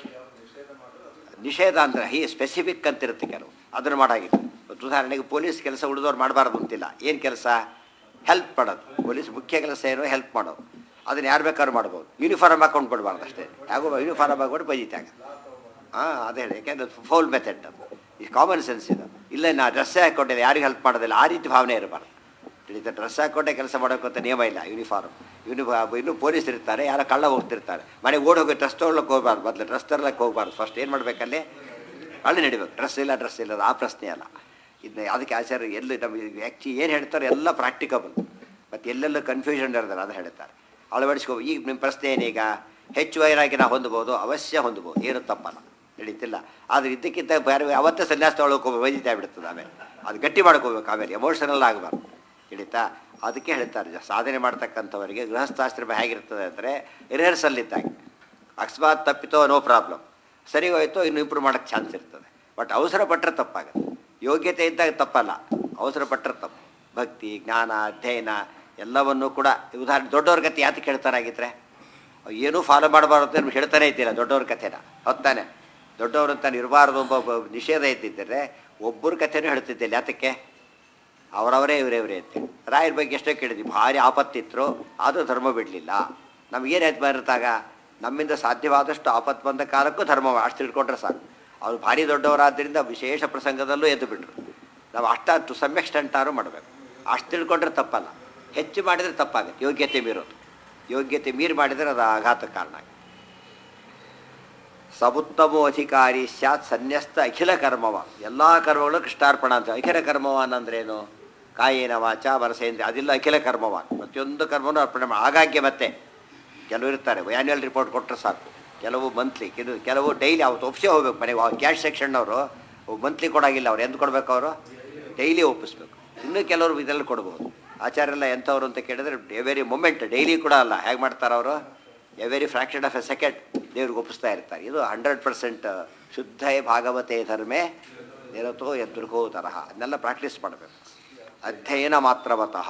ನಿಷೇಧ ಅಂದರೆ ಹೀ ಸ್ಪೆಸಿಫಿಕ್ ಅಂತ ಇರುತ್ತೆ ಕೆಲವು ಅದನ್ನು ಮಾಡಾಗಿತ್ತು ಉದಾಹರಣೆಗೆ ಪೊಲೀಸ್ ಕೆಲಸ ಉಳಿದವ್ರು ಮಾಡಬಾರ್ದು ಅಂತಿಲ್ಲ ಏನು ಕೆಲಸ ಹೆಲ್ಪ್ ಮಾಡೋದು ಪೊಲೀಸ್ ಮುಖ್ಯ ಕೆಲಸ ಏನು ಹೆಲ್ಪ್ ಮಾಡೋದು ಅದನ್ನು ಯಾರು ಬೇಕಾದ್ರೂ ಮಾಡ್ಬೋದು ಯೂನಿಫಾರ್ಮ್ ಹಾಕೊಂಡು ಬಿಡಬಾರ್ದು ಅಷ್ಟೇ ಯಾಕೋ ಯೂನಿಫಾರ್ಮ್ ಹಾಕ್ಬಿಟ್ಟು ಬೈತಾಗ ಹಾಂ ಅದೇ ಹೇಳಿ ಯಾಕೆಂದ್ರೆ ಫೌಲ್ ಮೆಥಡ್ ಅದು ಈ ಕಾಮನ್ ಸೆನ್ಸ್ ಇದು ಇಲ್ಲ ನಾ ಡ್ರೆಸ್ಸೇ ಹಾಕ್ಕೊಂಡಿದ್ದೆ ಯಾರಿಗೂ ಹೆಲ್ಪ್ ಮಾಡೋದಿಲ್ಲ ಆ ರೀತಿ ಭಾವನೆ ಇರಬಾರ್ದು ತಿಳಿತ ಡ್ರೆಸ್ ಹಾಕ್ಕೊಂಡೆ ಕೆಲಸ ಮಾಡೋಕೆ ಅಂತ ನಿಯಮ ಇಲ್ಲ ಯೂನಿಫಾರ್ಮ್ ಯೂನಿಫಾರ್ಮ್ ಇನ್ನೂ ಪೊಲೀಸ್ ಇರ್ತಾರೆ ಯಾರೋ ಕಳ್ಳ ಹೋಗ್ತಿರ್ತಾರೆ ಮನೆಗೆ ಓಡಿ ಹೋಗಿ ಡ್ರೆಸ್ ತೊಗೊಳಕ್ಕೆ ಹೋಗ್ಬಾರ್ದು ಮೊದಲು ಡ್ರೆಸ್ ತರಲಕ್ಕೆ ಹೋಗ್ಬಾರ್ದು ಫಸ್ಟ್ ಏನು ಮಾಡಬೇಕಲ್ಲಿ ಕಳ್ಳ ನಡಿಬೇಕು ಡ್ರೆಸ್ ಇಲ್ಲ ಡ್ರೆಸ್ ಇಲ್ಲ ಆ ಪ್ರಶ್ನೆ ಅಲ್ಲ ಇದನ್ನ ಅದಕ್ಕೆ ಆಚಾರ್ಯ ಎಲ್ಲಿ ನಮಗೆ ಆ್ಯಕ್ಚುಲಿ ಏನು ಹೇಳ್ತಾರೆ ಎಲ್ಲ ಪ್ರಾಕ್ಟಿಕಬಲ್ ಮತ್ತು ಎಲ್ಲೆಲ್ಲ ಕನ್ಫ್ಯೂಷನ್ ಇರ್ತಾರೆ ಅದು ಹೇಳ್ತಾರೆ ಅಳವಡಿಸ್ಕೋ ಈಗ ನಿಮ್ಮ ಪ್ರಶ್ನೆ ಏನೀಗ ಹೆಚ್ಚು ವೈರಾಗಿ ನಾವು ಹೊಂದಬಹುದು ಅವಶ್ಯ ಹೊಂದಬಹುದು ಏನು ತಪ್ಪಲ್ಲ ನಡೀತಿಲ್ಲ ಆದರೆ ಇದಕ್ಕಿಂತ ಬೇರೆ ಅವತ್ತೇ ಸನ್ಯಾಸ ತೊಗೊಳಕ್ಕೆ ವೈದ್ಯತೆ ಆಗ್ಬಿಡ್ತದೆ ಆಮೇಲೆ ಅದು ಗಟ್ಟಿ ಮಾಡ್ಕೋಬೇಕು ಆಮೇಲೆ ಎಮೋಷನಲ್ ಆಗಬಾರ್ದು ಹಿಡಿತಾ ಅದಕ್ಕೆ ಹೇಳ್ತಾರೆ ಜ- ಸಾಧನೆ ಮಾಡ್ತಕ್ಕಂಥವರಿಗೆ ಗೃಹಸ್ಥಾಶ್ರಮ ಹೇಗಿರ್ತದೆ ಅಂದರೆ ರಿಹರ್ಸಲ್ ಇದ್ದಾಗ ಅಕಸ್ಮಾತ್ ತಪ್ಪಿತೋ ನೋ ಪ್ರಾಬ್ಲಮ್ ಸರಿ ಹೋಯ್ತು ಇನ್ನು ಇಂಪ್ರೂವ್ ಮಾಡೋಕ್ಕೆ ಚಾನ್ಸ್ ಇರ್ತದೆ ಬಟ್ ಅವಸರ ಪಟ್ಟರೆ ತಪ್ಪಾಗುತ್ತೆ ಯೋಗ್ಯತೆ ಇದ್ದಾಗ ತಪ್ಪಲ್ಲ ಅವಸರ ಪಟ್ಟರೆ ತಪ್ಪು ಭಕ್ತಿ ಜ್ಞಾನ ಅಧ್ಯಯನ ಎಲ್ಲವನ್ನೂ ಕೂಡ ಉದಾಹರಣೆ ದೊಡ್ಡವ್ರ ಕತೆ ಯಾತಕ್ಕೆ ಹೇಳ್ತಾರಾಗಿದ್ರೆ ಏನೂ ಫಾಲೋ ಮಾಡಬಾರ್ದು ಅಂತ ನಿಮ್ಗೆ ಹೇಳ್ತಾನೆ ಇದ್ದೀರ ದೊಡ್ಡವ್ರ ಕಥೆನ ಹೊತ್ತಾನೆ ದೊಡ್ಡವರು ಅಂತ ಇರಬಾರ್ದು ಒಬ್ಬ ಒಬ್ಬ ನಿಷೇಧ ಇದ್ದಿದ್ದರೆ ಒಬ್ಬರ ಕಥೆನೂ ಹೇಳ್ತಿದ್ದಿಲ್ಲ ಯಾತಕ್ಕೆ ಅವರವರೇ ಇವರೇ ಇವರೇ ಅಂತ ರಾಯರ ಬಗ್ಗೆ ಎಷ್ಟೋ ಕೇಳಿದ್ವಿ ಭಾರಿ ಆಪತ್ತಿದ್ರು ಆದರೂ ಧರ್ಮ ಬಿಡಲಿಲ್ಲ ನಮಗೇನಾಯ್ತು ಬರುತ್ತಾಗ ನಮ್ಮಿಂದ ಸಾಧ್ಯವಾದಷ್ಟು ಆಪತ್ತು ಬಂದ ಕಾಲಕ್ಕೂ ಧರ್ಮ ಅಷ್ಟು ತಿಳ್ಕೊಂಡ್ರೆ ಸಾಕು ಅವ್ರು ಭಾರಿ ದೊಡ್ಡವರಾದ್ದರಿಂದ ವಿಶೇಷ ಪ್ರಸಂಗದಲ್ಲೂ ಎದ್ದು ಬಿಟ್ರು ನಾವು ಅಷ್ಟ ಟು ಸಮ್ ಎಕ್ಸ್ಟೆಂಟಾರು ಮಾಡಬೇಕು ಅಷ್ಟು ತಿಳ್ಕೊಂಡ್ರೆ ತಪ್ಪಲ್ಲ ಹೆಚ್ಚು ಮಾಡಿದರೆ ತಪ್ಪಾಗುತ್ತೆ ಯೋಗ್ಯತೆ ಮೀರೋದು ಯೋಗ್ಯತೆ ಮೀರಿ ಮಾಡಿದರೆ ಅದು ಆಘಾತ ಕಾರಣ ಆಗುತ್ತೆ ಸಬುತ್ತಮೋ ಅಧಿಕಾರಿ ಸ್ಯಾತ್ ಸನ್ಯಸ್ತ ಅಖಿಲ ಕರ್ಮವ ಎಲ್ಲ ಕರ್ಮಗಳು ಕೃಷ್ಣಾರ್ಪಣ ಅಂತ ಅಖಿಲ ಕರ್ಮವಾನ್ ಅಂದ್ರೇನು ಕಾಯೇನ ವಾಚ ಮನಸೇಂದ್ರ ಅದೆಲ್ಲ ಅಖಿಲ ಕರ್ಮವಾನ್ ಪ್ರತಿಯೊಂದು ಕರ್ಮವನ್ನು ಅರ್ಪಣೆ ಮಾಡಿ ಆಗಾಗ್ಗೆ ಮತ್ತೆ ಕೆಲವರು ಇರ್ತಾರೆ ಆ್ಯನ್ಯುವಲ್ ರಿಪೋರ್ಟ್ ಕೊಟ್ಟರೆ ಸಾಕು ಕೆಲವು ಮಂತ್ಲಿ ಕೆಲವು ಕೆಲವು ಡೈಲಿ ಅವತ್ತು ಒಪ್ಸೇ ಹೋಗ್ಬೇಕು ಮನೆಗೆ ಕ್ಯಾಶ್ ಸೆಕ್ಷನ್ನವರು ಮಂತ್ಲಿ ಕೊಡಾಗಿಲ್ಲ ಅವ್ರು ಎಂದು ಕೊಡಬೇಕು ಅವರು ಡೈಲಿ ಒಪ್ಪಿಸ್ಬೇಕು ಇನ್ನೂ ಕೆಲವರು ಇದರಲ್ಲಿ ಕೊಡ್ಬೋದು ಆಚಾರ್ಯರೆಲ್ಲ ಎಂಥವ್ರು ಅಂತ ಕೇಳಿದ್ರೆ ಎವೆರಿ ಮೊಮೆಂಟ್ ಡೈಲಿ ಕೂಡ ಅಲ್ಲ ಹೇಗೆ ಮಾಡ್ತಾರೆ ಅವರು every fraction of a second ದೇವ್ರಿಗೆ ಒಪ್ಪಿಸ್ತಾ ಇರ್ತಾರೆ ಇದು ಹಂಡ್ರೆಡ್ ಪರ್ಸೆಂಟ್ ಶುದ್ಧ ಭಾಗವತೆ ಧರ್ಮೇ ನಿರತೋ ಎದುರ್ಗೋ ತರಹ ಅದನ್ನೆಲ್ಲ ಪ್ರಾಕ್ಟೀಸ್ ಮಾಡಬೇಕು ಅಧ್ಯಯನ ಮಾತ್ರವತಃ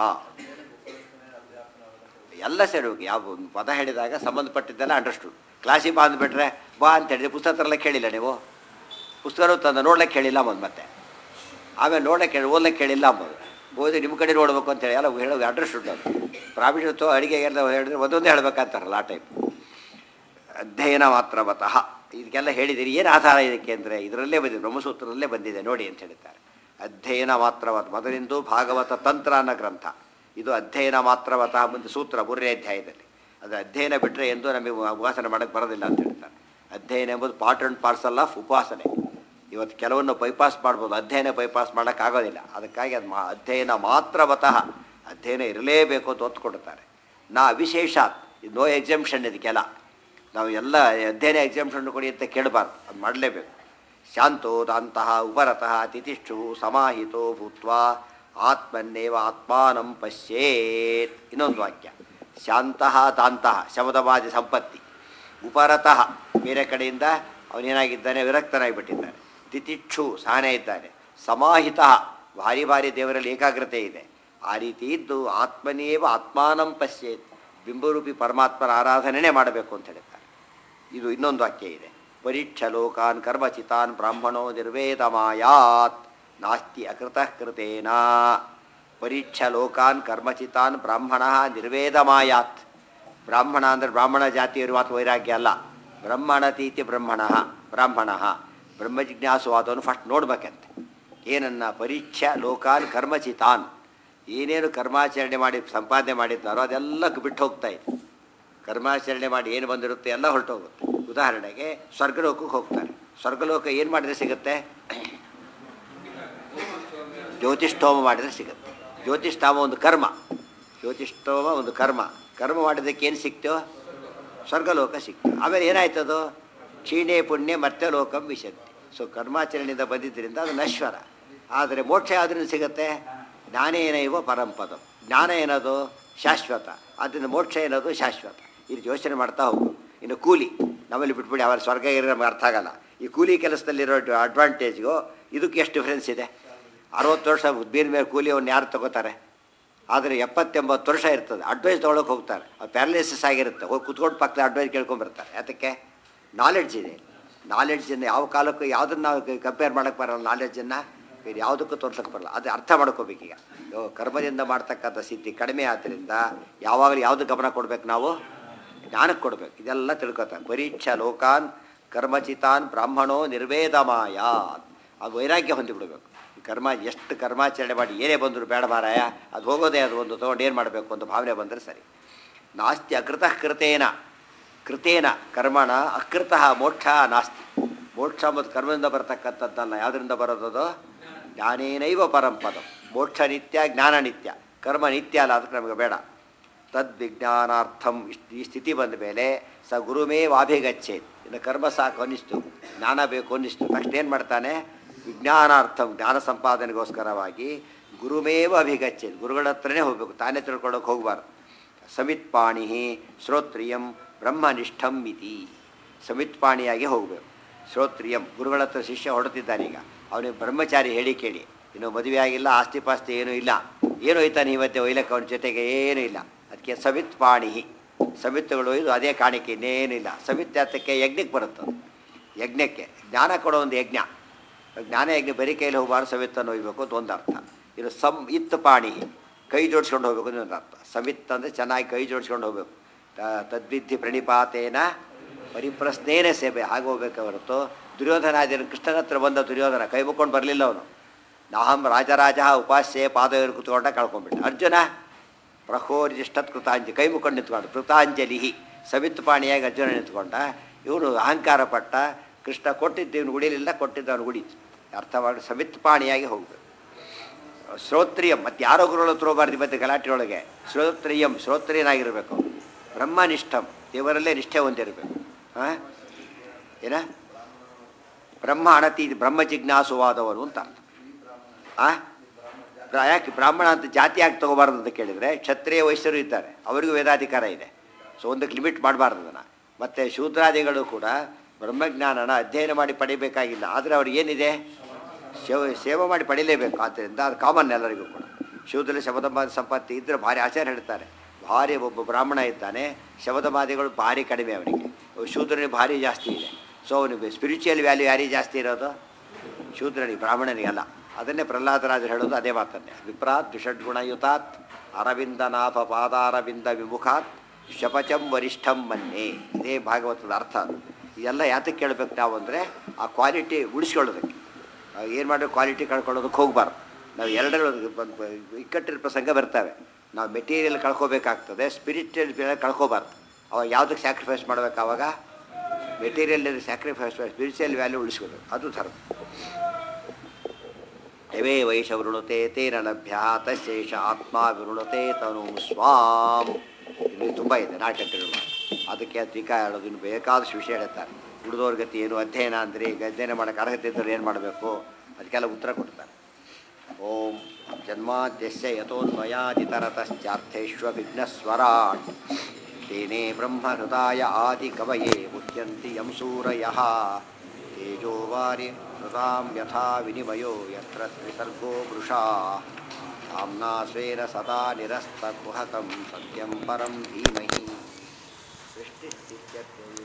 ಎಲ್ಲ ಸೇರ್ಬೇಕು ಯಾವ ಒಂದು ಪದ ಹೇಳಿದಾಗ ಸಂಬಂಧಪಟ್ಟಿದ್ದೆಲ್ಲ ಅಂಡರ್ಸ್ಟುಡ್ ಕ್ಲಾಸಿಗೆ ಬಂದುಬಿಟ್ರೆ ಬಾ ಅಂತ ಹೇಳಿದ್ರೆ ಪುಸ್ತಕ ತರಲಿಕ್ಕೆ ಕೇಳಿಲ್ಲ ನೀವು ಪುಸ್ತಕ ತಂದು ನೋಡ್ಲಿಕ್ಕೆ ಕೇಳಿಲ್ಲ ಅಂಬೋದು ಮತ್ತೆ ಆಮೇಲೆ ನೋಡಕ್ಕೆ ಹೇಳಿ ಓದ್ಲಿಕ್ಕೆ ಕೇಳಿಲ್ಲ ಅಂಬೋದು ಓದಿ ನಿಮ್ಮ ಕಡೆ ನೋಡ್ಬೇಕು ಅಂತೇಳಿ ಎಲ್ಲ ಹೇಳೋ ಅಂಡರ್ಸ್ಟುಡ್ ಅದು ಪ್ರಾವಿಷನ್ ಅಡುಗೆ ಎಲ್ಲ ಹೇಳಿದ್ರೆ ಒಂದೊಂದೇ ಹೇಳ್ಬೇಕಂತಾರಲ್ಲ ಆ ಟೈಪ್ ಅಧ್ಯಯನ ಮಾತ್ರವತಃ ಇದಕ್ಕೆಲ್ಲ ಹೇಳಿದಿರಿ ಏನು ಆಧಾರ ಇದಕ್ಕೆ ಅಂದರೆ ಇದರಲ್ಲೇ ಬಂದಿದೆ ಬ್ರಹ್ಮಸೂತ್ರದಲ್ಲೇ ಬಂದಿದೆ ನೋಡಿ ಅಂತ ಹೇಳ್ತಾರೆ ಅಧ್ಯಯನ ಮಾತ್ರವತ್ ಮೊದಲಿಂದು ಭಾಗವತ ತಂತ್ರ ಅನ್ನೋ ಗ್ರಂಥ ಇದು ಅಧ್ಯಯನ ಮಾತ್ರವತಃ ಮುಂದೆ ಸೂತ್ರ ಮೂರನೇ ಅಧ್ಯಾಯದಲ್ಲಿ ಅದು ಅಧ್ಯಯನ ಬಿಟ್ಟರೆ ಎಂದೂ ನಮಗೆ ಉಪಾಸನೆ ಮಾಡೋಕ್ಕೆ ಬರೋದಿಲ್ಲ ಅಂತ ಹೇಳ್ತಾರೆ ಅಧ್ಯಯನ ಎಂಬುದು ಪಾರ್ಟ್ ಆ್ಯಂಡ್ ಪಾರ್ಸಲ್ ಆಫ್ ಉಪಾಸನೆ ಇವತ್ತು ಕೆಲವನ್ನು ಬೈಪಾಸ್ ಮಾಡ್ಬೋದು ಅಧ್ಯಯನ ಬೈಪಾಸ್ ಮಾಡೋಕ್ಕಾಗೋದಿಲ್ಲ ಅದಕ್ಕಾಗಿ ಅದು ಮಾ ಅಧ್ಯಯನ ಮಾತ್ರವತಃ ಅಧ್ಯಯನ ಇರಲೇಬೇಕು ಅಂತ ಒತ್ತು ಕೊಡುತ್ತಾರೆ ನಾ ವಿಶೇಷ ನೋ ಎಕ್ಸಂಪ್ಷನ್ ಇದಕ್ಕೆಲ್ಲ ನಾವು ಎಲ್ಲ ಅಧ್ಯಯನ ಎಕ್ಸಾಮ್ಷನ್ ಕೊಡಿ ಅಂತ ಕೇಳಬಾರ್ದು ಅದು ಮಾಡಲೇಬೇಕು ಶಾಂತೋ ದಾಂತಹ ಉಪರತಃ ತಿತಿಷ್ಠು ಸಮಾಹಿತೋ ಭೂತ್ವ ಆತ್ಮನ್ನೇವ ಆತ್ಮಾನಂ ಪಶ್ಯೇತ್ ಇನ್ನೊಂದು ವಾಕ್ಯ ಶಾಂತಃ ದಾಂತಹ ಶಬ್ದವಾದಿ ಸಂಪತ್ತಿ ಉಪರತಃ ಬೇರೆ ಕಡೆಯಿಂದ ಅವನೇನಾಗಿದ್ದಾನೆ ವಿರಕ್ತನಾಗಿಬಿಟ್ಟಿದ್ದಾನೆ ತಿತಿಕ್ಷು ಸಹನೆ ಇದ್ದಾನೆ ಸಮಾಹಿತ ಭಾರಿ ಭಾರಿ ದೇವರಲ್ಲಿ ಏಕಾಗ್ರತೆ ಇದೆ ಆ ರೀತಿ ಇದ್ದು ಆತ್ಮನೇವ ಆತ್ಮಾನಂ ಪಶ್ಯೇತ್ ಬಿಂಬರೂಪಿ ಪರಮಾತ್ಮನ ಆರಾಧನೆನೇ ಮಾಡಬೇಕು ಅಂತ ಹೇಳ್ತಾರೆ ಇದು ಇನ್ನೊಂದು ವಾಕ್ಯ ಇದೆ ಪರೀಕ್ಷ ಲೋಕಾನ್ ಕರ್ಮಚಿತಾನ್ ಬ್ರಾಹ್ಮಣೋ ನಿರ್ವೇದಮಾಯಾತ್ ನಾಸ್ತಿ ಅಕೃತಃ ಕೃತೇನ ಪರೀಕ್ಷ ಲೋಕಾನ್ ಕರ್ಮಚಿತಾನ್ ಬ್ರಾಹ್ಮಣ ನಿರ್ವೇದಮಾಯಾತ್ ಬ್ರಾಹ್ಮಣ ಅಂದರೆ ಬ್ರಾಹ್ಮಣ ಜಾತಿಯವರು ಮಾತ್ರ ವೈರಾಗ್ಯ ಅಲ್ಲ ಬ್ರಹ್ಮಣತೀತಿ ಬ್ರಹ್ಮಣ ಬ್ರಾಹ್ಮಣ ಬ್ರಹ್ಮ ಜಿಜ್ಞಾಸುವಾದವನ್ನು ಫಸ್ಟ್ ನೋಡ್ಬೇಕಂತೆ ಏನನ್ನ ಪರೀಕ್ಷಾ ಲೋಕಾನ್ ಕರ್ಮಚಿತಾನ್ ಏನೇನು ಕರ್ಮಾಚರಣೆ ಮಾಡಿ ಸಂಪಾದನೆ ಮಾಡಿದ್ದಾರೋ ಅದೆಲ್ಲಕ್ಕೆ ಬಿಟ್ಟು ಹೋಗ್ತಾ ಇದೆ ಕರ್ಮಾಚರಣೆ ಮಾಡಿ ಏನು ಬಂದಿರುತ್ತೆ ಎಲ್ಲ ಹೊರಟೋಗುತ್ತೆ ಉದಾಹರಣೆಗೆ ಸ್ವರ್ಗಲೋಕಕ್ಕೆ ಹೋಗ್ತಾರೆ ಸ್ವರ್ಗಲೋಕ ಏನು ಮಾಡಿದ್ರೆ ಸಿಗುತ್ತೆ ಜ್ಯೋತಿಷ್ಠೋಮ ಮಾಡಿದರೆ ಸಿಗುತ್ತೆ ಜ್ಯೋತಿಷ್ಠಾಮ ಒಂದು ಕರ್ಮ ಜ್ಯೋತಿಷ್ಠೋಮ ಒಂದು ಕರ್ಮ ಕರ್ಮ ಮಾಡಿದ್ದಕ್ಕೆ ಏನು ಸಿಕ್ತೋ ಸ್ವರ್ಗಲೋಕ ಸಿಕ್ತು ಆಮೇಲೆ ಏನಾಯ್ತದು ಕ್ಷೀಣೆ ಪುಣ್ಯ ಮತ್ತೆ ಲೋಕಂ ವಿಶಂತಿ ಸೊ ಕರ್ಮಾಚರಣೆಯಿಂದ ಬಂದಿದ್ದರಿಂದ ಅದು ನಶ್ವರ ಆದರೆ ಮೋಕ್ಷ ಯಾವ್ದ್ರಿಂದ ಸಿಗುತ್ತೆ ಜ್ಞಾನೇನೈವ ಪರಂಪದಂ ಜ್ಞಾನ ಏನದು ಶಾಶ್ವತ ಆದ್ದರಿಂದ ಮೋಕ್ಷ ಏನದು ಶಾಶ್ವತ ಇದು ಯೋಚನೆ ಮಾಡ್ತಾ ಹೋಗು ಇನ್ನು ಕೂಲಿ ನಮ್ಮಲ್ಲಿ ಬಿಟ್ಬಿಡಿ ಅವರ ಸ್ವರ್ಗ ಇರೋ ನಮ್ಗೆ ಅರ್ಥ ಆಗಲ್ಲ ಈ ಕೂಲಿ ಕೆಲಸದಲ್ಲಿರೋ ಅಡ್ವಾಂಟೇಜ್ಗೂ ಇದಕ್ಕೆ ಎಷ್ಟು ಡಿಫ್ರೆನ್ಸ್ ಇದೆ ಅರವತ್ತು ವರ್ಷ ಬೀರ್ ಮೇಲೆ ಕೂಲಿಯನ್ನು ಯಾರು ತಗೋತಾರೆ ಆದರೆ ಎಪ್ಪತ್ತೆಂಬತ್ತು ವರ್ಷ ಇರ್ತದೆ ಅಡ್ವೈಸ್ ತೊಗೊಳಕ್ಕೆ ಹೋಗ್ತಾರೆ ಅದು ಪ್ಯಾರಲೈಸಿಸ್ ಆಗಿರುತ್ತೆ ಹೋಗಿ ಕುತ್ಕೊಂಡು ಪಕ್ಕದ ಅಡ್ವೈಸ್ ಕೇಳ್ಕೊಂಬರ್ತಾರೆ ಯಾತಕ್ಕೆ ನಾಲೆಡ್ಜ್ ಇದೆ ನಾಲೆಡ್ಜನ್ನು ಯಾವ ಕಾಲಕ್ಕೂ ಯಾವುದನ್ನು ನಾವು ಕಂಪೇರ್ ಮಾಡೋಕ್ಕೆ ಬರಲ್ಲ ನಾಲೆಡ್ಜನ್ನು ಬೇರೆ ಯಾವುದಕ್ಕೂ ತೋರ್ಸಕ್ಕೆ ಬರಲ್ಲ ಅದು ಅರ್ಥ ಮಾಡ್ಕೋಬೇಕೀಗ ಇವಾಗ ಕರ್ಮದಿಂದ ಮಾಡ್ತಕ್ಕಂಥ ಸ್ಥಿತಿ ಕಡಿಮೆ ಆದ್ದರಿಂದ ಯಾವಾಗಲೂ ಯಾವುದು ಗಮನ ಕೊಡ್ಬೇಕು ನಾವು ಜ್ಞಾನಕ್ಕೆ ಕೊಡ್ಬೇಕು ಇದೆಲ್ಲ ತಿಳ್ಕೊತಾರೆ ಪರೀಕ್ಷಾ ಲೋಕಾನ್ ಕರ್ಮಚಿತಾನ್ ಬ್ರಾಹ್ಮಣೋ ನಿರ್ವೇದಮಾಯ ಅದು ವೈರಾಗ್ಯ ಹೊಂದಿಬಿಡ್ಬೇಕು ಈ ಕರ್ಮ ಎಷ್ಟು ಕರ್ಮಾಚರಣೆ ಮಾಡಿ ಏನೇ ಬಂದರೂ ಬೇಡ ಮಾರಾಯ ಅದು ಹೋಗೋದೇ ಅದು ಒಂದು ತೊಗೊಂಡು ಏನು ಮಾಡಬೇಕು ಅಂತ ಭಾವನೆ ಬಂದರೆ ಸರಿ ನಾಸ್ತಿ ಅಕೃತಃ ಕೃತೇನ ಕೃತೇನ ಕರ್ಮಣ ಅಕೃತಃ ಮೋಕ್ಷ ನಾಸ್ತಿ ಮೋಕ್ಷ ಮತ್ತು ಕರ್ಮದಿಂದ ಬರತಕ್ಕಂಥದ್ದಲ್ಲ ಯಾವುದರಿಂದ ಬರೋದದು ಜ್ಞಾನೇನೈವ ಪರಂಪದ ಮೋಕ್ಷ ನಿತ್ಯ ಜ್ಞಾನ ನಿತ್ಯ ಕರ್ಮ ನಿತ್ಯ ಅಲ್ಲ ಅದಕ್ಕೆ ನಮಗೆ ಬೇಡ ತದ್ವಿಜ್ಞಾನಾರ್ಥಂ ಇಷ್ಟ್- ಈ ಸ್ಥಿತಿ ಬಂದ ಮೇಲೆ ಸ ಗುರುಮೇ ವಾಭಿಗಚ್ಚೇತ್ ಇನ್ನು ಕರ್ಮ ಸಾಕು ಅನ್ನಿಸ್ತು ಜ್ಞಾನ ಬೇಕು ಅನ್ನಿಸ್ತು ತಕ್ಷಣ ಏನು ಮಾಡ್ತಾನೆ ವಿಜ್ಞಾನಾರ್ಥಂ ಜ್ಞಾನ ಸಂಪಾದನೆಗೋಸ್ಕರವಾಗಿ ಗುರುಮೇವ ಅಭಿಗಚ್ಚೇತ್ ಗುರುಗಳ ಹತ್ರನೇ ಹೋಗಬೇಕು ತಾನೇ ತಿಳ್ಕೊಳ್ಳೋಕೆ ಹೋಗಬಾರ್ದು ಸಮಿತ್ಪಾಣಿ ಶ್ರೋತ್ರಿಯಂ ಬ್ರಹ್ಮನಿಷ್ಠಂ ಇತಿ ಸಮಿತ್ಪಾಣಿಯಾಗಿ ಹೋಗಬೇಕು ಶ್ರೋತ್ರಿಯಂ ಗುರುಗಳ ಹತ್ರ ಶಿಷ್ಯ ಹೊರಡ್ತಿದ್ದಾನೀಗ ಅವನಿಗೆ ಬ್ರಹ್ಮಚಾರಿ ಹೇಳಿ ಕೇಳಿ ಇನ್ನು ಮದುವೆ ಆಗಿಲ್ಲ ಆಸ್ತಿ ಪಾಸ್ತಿ ಏನೂ ಇಲ್ಲ ಏನು ಹೋಯ್ತಾನೆ ಇವತ್ತೆ ಒಯ್ಲಕ್ಕೆ ಅವನ ಜೊತೆಗೆ ಏನೂ ಇಲ್ಲ ಅದಕ್ಕೆ ಸಮಿತ್ಪಾಣಿ ಸಮಿತ್ತುಗಳು ಇದು ಅದೇ ಕಾಣಿಕೆ ಇನ್ನೇನಿಲ್ಲ ಸಮಿತ್ ಯಾತಕ್ಕೆ ಯಜ್ಞಕ್ಕೆ ಬರುತ್ತೆ ಅದು. ಯಜ್ಞಕ್ಕೆ ಜ್ಞಾನ ಕೊಡೋ ಒಂದು ಯಜ್ಞ ಜ್ಞಾನ ಯಜ್ಞ ಬರೀ ಕೈಲಿ ಹೋಗಬಾರ್ದು ಸಮಿತ್ತನ್ನು ಒಯ್ಬೇಕು ಅಂತ ಒಂದು ಅರ್ಥ ಇದು ಸಮ್ ಇತ್ ಪಾಣಿ ಕೈ ಜೋಡಿಸ್ಕೊಂಡು ಹೋಗ್ಬೇಕು ಅಂತ ಒಂದು ಅರ್ಥ ಸಮಿತ್ ಅಂದರೆ ಚೆನ್ನಾಗಿ ಕೈ ಜೋಡಿಸ್ಕೊಂಡು ಹೋಗ್ಬೇಕು ತ- ತದ್ವಿಧಿ ಪ್ರಣಿಪಾತೇನ ಪರಿಪ್ರಶ್ನೇನೆ ಸೇವೆ ಹಾಗೆ ಹೋಗ್ಬೇಕು ಹೊರತು ದುರ್ಯೋಧನಾದಿನ ಕೃಷ್ಣನ ಹತ್ರ ಬಂದ ದುರ್ಯೋಧನ ಕೈ ಮುಕ್ಕೊಂಡು ಬರಲಿಲ್ಲ ಅವನು ನಾಹಂ ರಾಜರಾಜ ಉಪಾಸ್ಯೆ ಪಾದವರು ಕುತ್ಕೊಂಡ ಕಳ್ಕೊಂಡ್ಬಿಟ್ಟ ಅರ್ಜುನ ಪ್ರಹೋರಿಷ್ಟತ್ ಕೃತಾಂಜಲಿ ಕೈ ಮುಕ್ಕೊಂಡು ನಿಂತ್ಕೊಂಡು ಕೃತಾಂಜಲಿ ಸವಿತ್ ಪಾಣಿಯಾಗಿ ಅರ್ಜುನ ನಿಂತ್ಕೊಂಡ ಇವನು ಅಹಂಕಾರ ಪಟ್ಟ ಕೃಷ್ಣ ಕೊಟ್ಟಿದ್ದು ಇವನು ಗುಡಿಲಿಲ್ಲ ಕೊಟ್ಟಿದ್ದವನು ಗುಡೀತು ಅರ್ಥ ಮಾಡಿ ಸವಿತ್ ಪಾಣಿಯಾಗಿ ಹೋಗ್ಬೇಕು ಶ್ರೋತ್ರಿಯಂ ಮತ್ತು ಯಾರೋ ಗುರುಗಳ ಹತ್ರ ಹೋಗಬಾರ್ದು ಮತ್ತೆ ಗಲಾಟೆಯೊಳಗೆ ಶ್ರೋತ್ರಿಯಂ ಶ್ರೋತ್ರಿಯನಾಗಿರಬೇಕು ಬ್ರಹ್ಮನಿಷ್ಠಂ ದೇವರಲ್ಲೇ ನಿಷ್ಠೆ ಹೊಂದಿರಬೇಕು ಹಾಂ ಏನ ಬ್ರಹ್ಮ ಅಣತಿ ಬ್ರಹ್ಮ ಜಿಜ್ಞಾಸುವಾದವನು ಅಂತ ಅರ್ಥ ಆ ಬ್ರ- ಯಾಕೆ ಬ್ರಾಹ್ಮಣ ಅಂತ ಜಾತಿ ಯಾಕೆ ತಗೋಬಾರ್ದು ಅಂತ ಕೇಳಿದರೆ ಕ್ಷತ್ರಿಯ ವೈಶ್ಯರು ಇದ್ದಾರೆ ಅವರಿಗೂ ವೇದಾಧಿಕಾರ ಇದೆ ಸೊ ಒಂದಕ್ಕೆ ಲಿಮಿಟ್ ಮಾಡಬಾರ್ದು ಅದನ್ನು ಮತ್ತು ಶೂದ್ರಾದಿಗಳು ಕೂಡ ಬ್ರಹ್ಮಜ್ಞಾನನ ಅಧ್ಯಯನ ಮಾಡಿ ಪಡಿಬೇಕಾಗಿಲ್ಲ ಆದರೆ ಅವ್ರಿಗೆ ಏನಿದೆ ಸೇವೆ ಸೇವೆ ಮಾಡಿ ಪಡಿಲೇಬೇಕು ಆದ್ದರಿಂದ ಅದು ಕಾಮನ್ ಎಲ್ಲರಿಗೂ ಕೂಡ ಶೂದ್ರ ಶಬದಮಾದಿ ಸಂಪತ್ತಿ ಇದ್ದರೆ ಭಾರಿ ಆಚಾರ್ಯ ಹೇಳ್ತಾರೆ ಭಾರಿ ಒಬ್ಬ ಬ್ರಾಹ್ಮಣ ಇದ್ದಾನೆ ಶಬದಮಾದಿಗಳು ಭಾರಿ ಕಡಿಮೆ ಅವನಿಗೆ ಶೂದ್ರನಿಗೆ ಭಾರಿ ಜಾಸ್ತಿ ಇದೆ ಸೊ ಅವನಿಗೆ ಸ್ಪಿರಿಚುವಲ್ ವ್ಯಾಲ್ಯೂ ಯಾರಿಗೆ ಜಾಸ್ತಿ ಇರೋದು ಶೂದ್ರನಿಗೆ ಬ್ರಾಹ್ಮಣನಿಗೆ ಅಲ್ಲ ಅದನ್ನೇ ಪ್ರಹ್ಲಾದರಾಜರು ಹೇಳೋದು ಅದೇ ಮಾತನ್ನೇ ವಿಪ್ರಾತ್ ದ್ವಿಷಡ್ಗುಣಯುತಾತ್ ಅರವಿಂದನಾಭ ಪಾದಾರವಿಂದ ವಿಮುಖಾತ್ ಶಪಚಂ ವರಿಷ್ಠಂ ಮನ್ನೆ ಇದೇ ಭಾಗವತದ ಅರ್ಥ ಅದು ಇದೆಲ್ಲ ಯಾತಕ್ಕೆ ಕೇಳಬೇಕು ನಾವು ಅಂದರೆ ಆ ಕ್ವಾಲಿಟಿ ಉಳಿಸ್ಕೊಳ್ಳೋದಕ್ಕೆ ಏನು ಮಾಡೋ ಕ್ವಾಲಿಟಿ ಕಳ್ಕೊಳ್ಳೋದಕ್ಕೆ ಹೋಗಬಾರ್ದು ನಾವು ಎರಡರ ಇಕ್ಕಟ್ಟಿನ ಪ್ರಸಂಗ ಬರ್ತವೆ ನಾವು ಮೆಟೀರಿಯಲ್ ಕಳ್ಕೊಬೇಕಾಗ್ತದೆ ಸ್ಪಿರಿಚುವಲ್ ಕಳ್ಕೊಬಾರ್ದು ಅವಾಗ ಯಾವುದಕ್ಕೆ ಸ್ಯಾಕ್ರಿಫೈಸ್ ಮಾಡ್ಬೇಕು ಆವಾಗ ಮೆಟೀರಿಯಲ್ ಸ್ಯಾಕ್ರಿಫೈಸ್ ಸ್ಪಿರಿಚುವಲ್ ವ್ಯಾಲ್ಯೂ ಉಳಿಸ್ಕೋಬೇಕು ಅದು ಧರ್ಮ ಯವೇ ವೈಷ ವೃಣುತೆ ತೇನ ಲಭ್ಯ ತಶೇಷ ಆತ್ಮ ವಿವೃಣತೆ ತನು ಸ್ವಾಂ ಇಲ್ಲಿ ತುಂಬ ಇದೆ ನಾಟಕಗಳು ಅದಕ್ಕೆ ಟೀಕಾ ಹೇಳೋದು ಇನ್ನು ಬೇಕಾದಷ್ಟು ವಿಷಯ ಹೇಳ್ತಾರೆ ಉಳಿದವ್ರ ಗತಿ ಏನು ಅಧ್ಯಯನ ಅಂದರೆ ಈಗ ಅಧ್ಯಯನ ಮಾಡೋಕ್ಕೆ ಅರ್ಹತೆ ಇದ್ದರೆ ಏನು ಮಾಡಬೇಕು ಅದಕ್ಕೆಲ್ಲ ಉತ್ತರ ಕೊಡ್ತಾರೆ ಓಂ ಜನ್ಮಾದ್ಯಸ್ಯ ಯಥೋನ್ಮಯಾದಿತರತಶ್ಚಾರ್ಥೇಶ್ವ ವಿಘ್ನಸ್ವರಾಟ್ ತೇನೇ ಬ್ರಹ್ಮಹೃದಾಯ ಆದಿ ಕವಯೇ ಮುಹ್ಯಂತಿ ಯಂ ಸೂರಯಃ ತೇಜೋವಾರಿ ಹೃತಾಂ ಯಥಾ ವಿನಿಮಯೋ ಯತ್ರ ತ್ರಿಸರ್ಗೋ ವೃಷಾ धाम्ना स्वेन सदा निरस्तकुहकं सत्यं परं धीमहि सृष्टिस्थित्यत्यये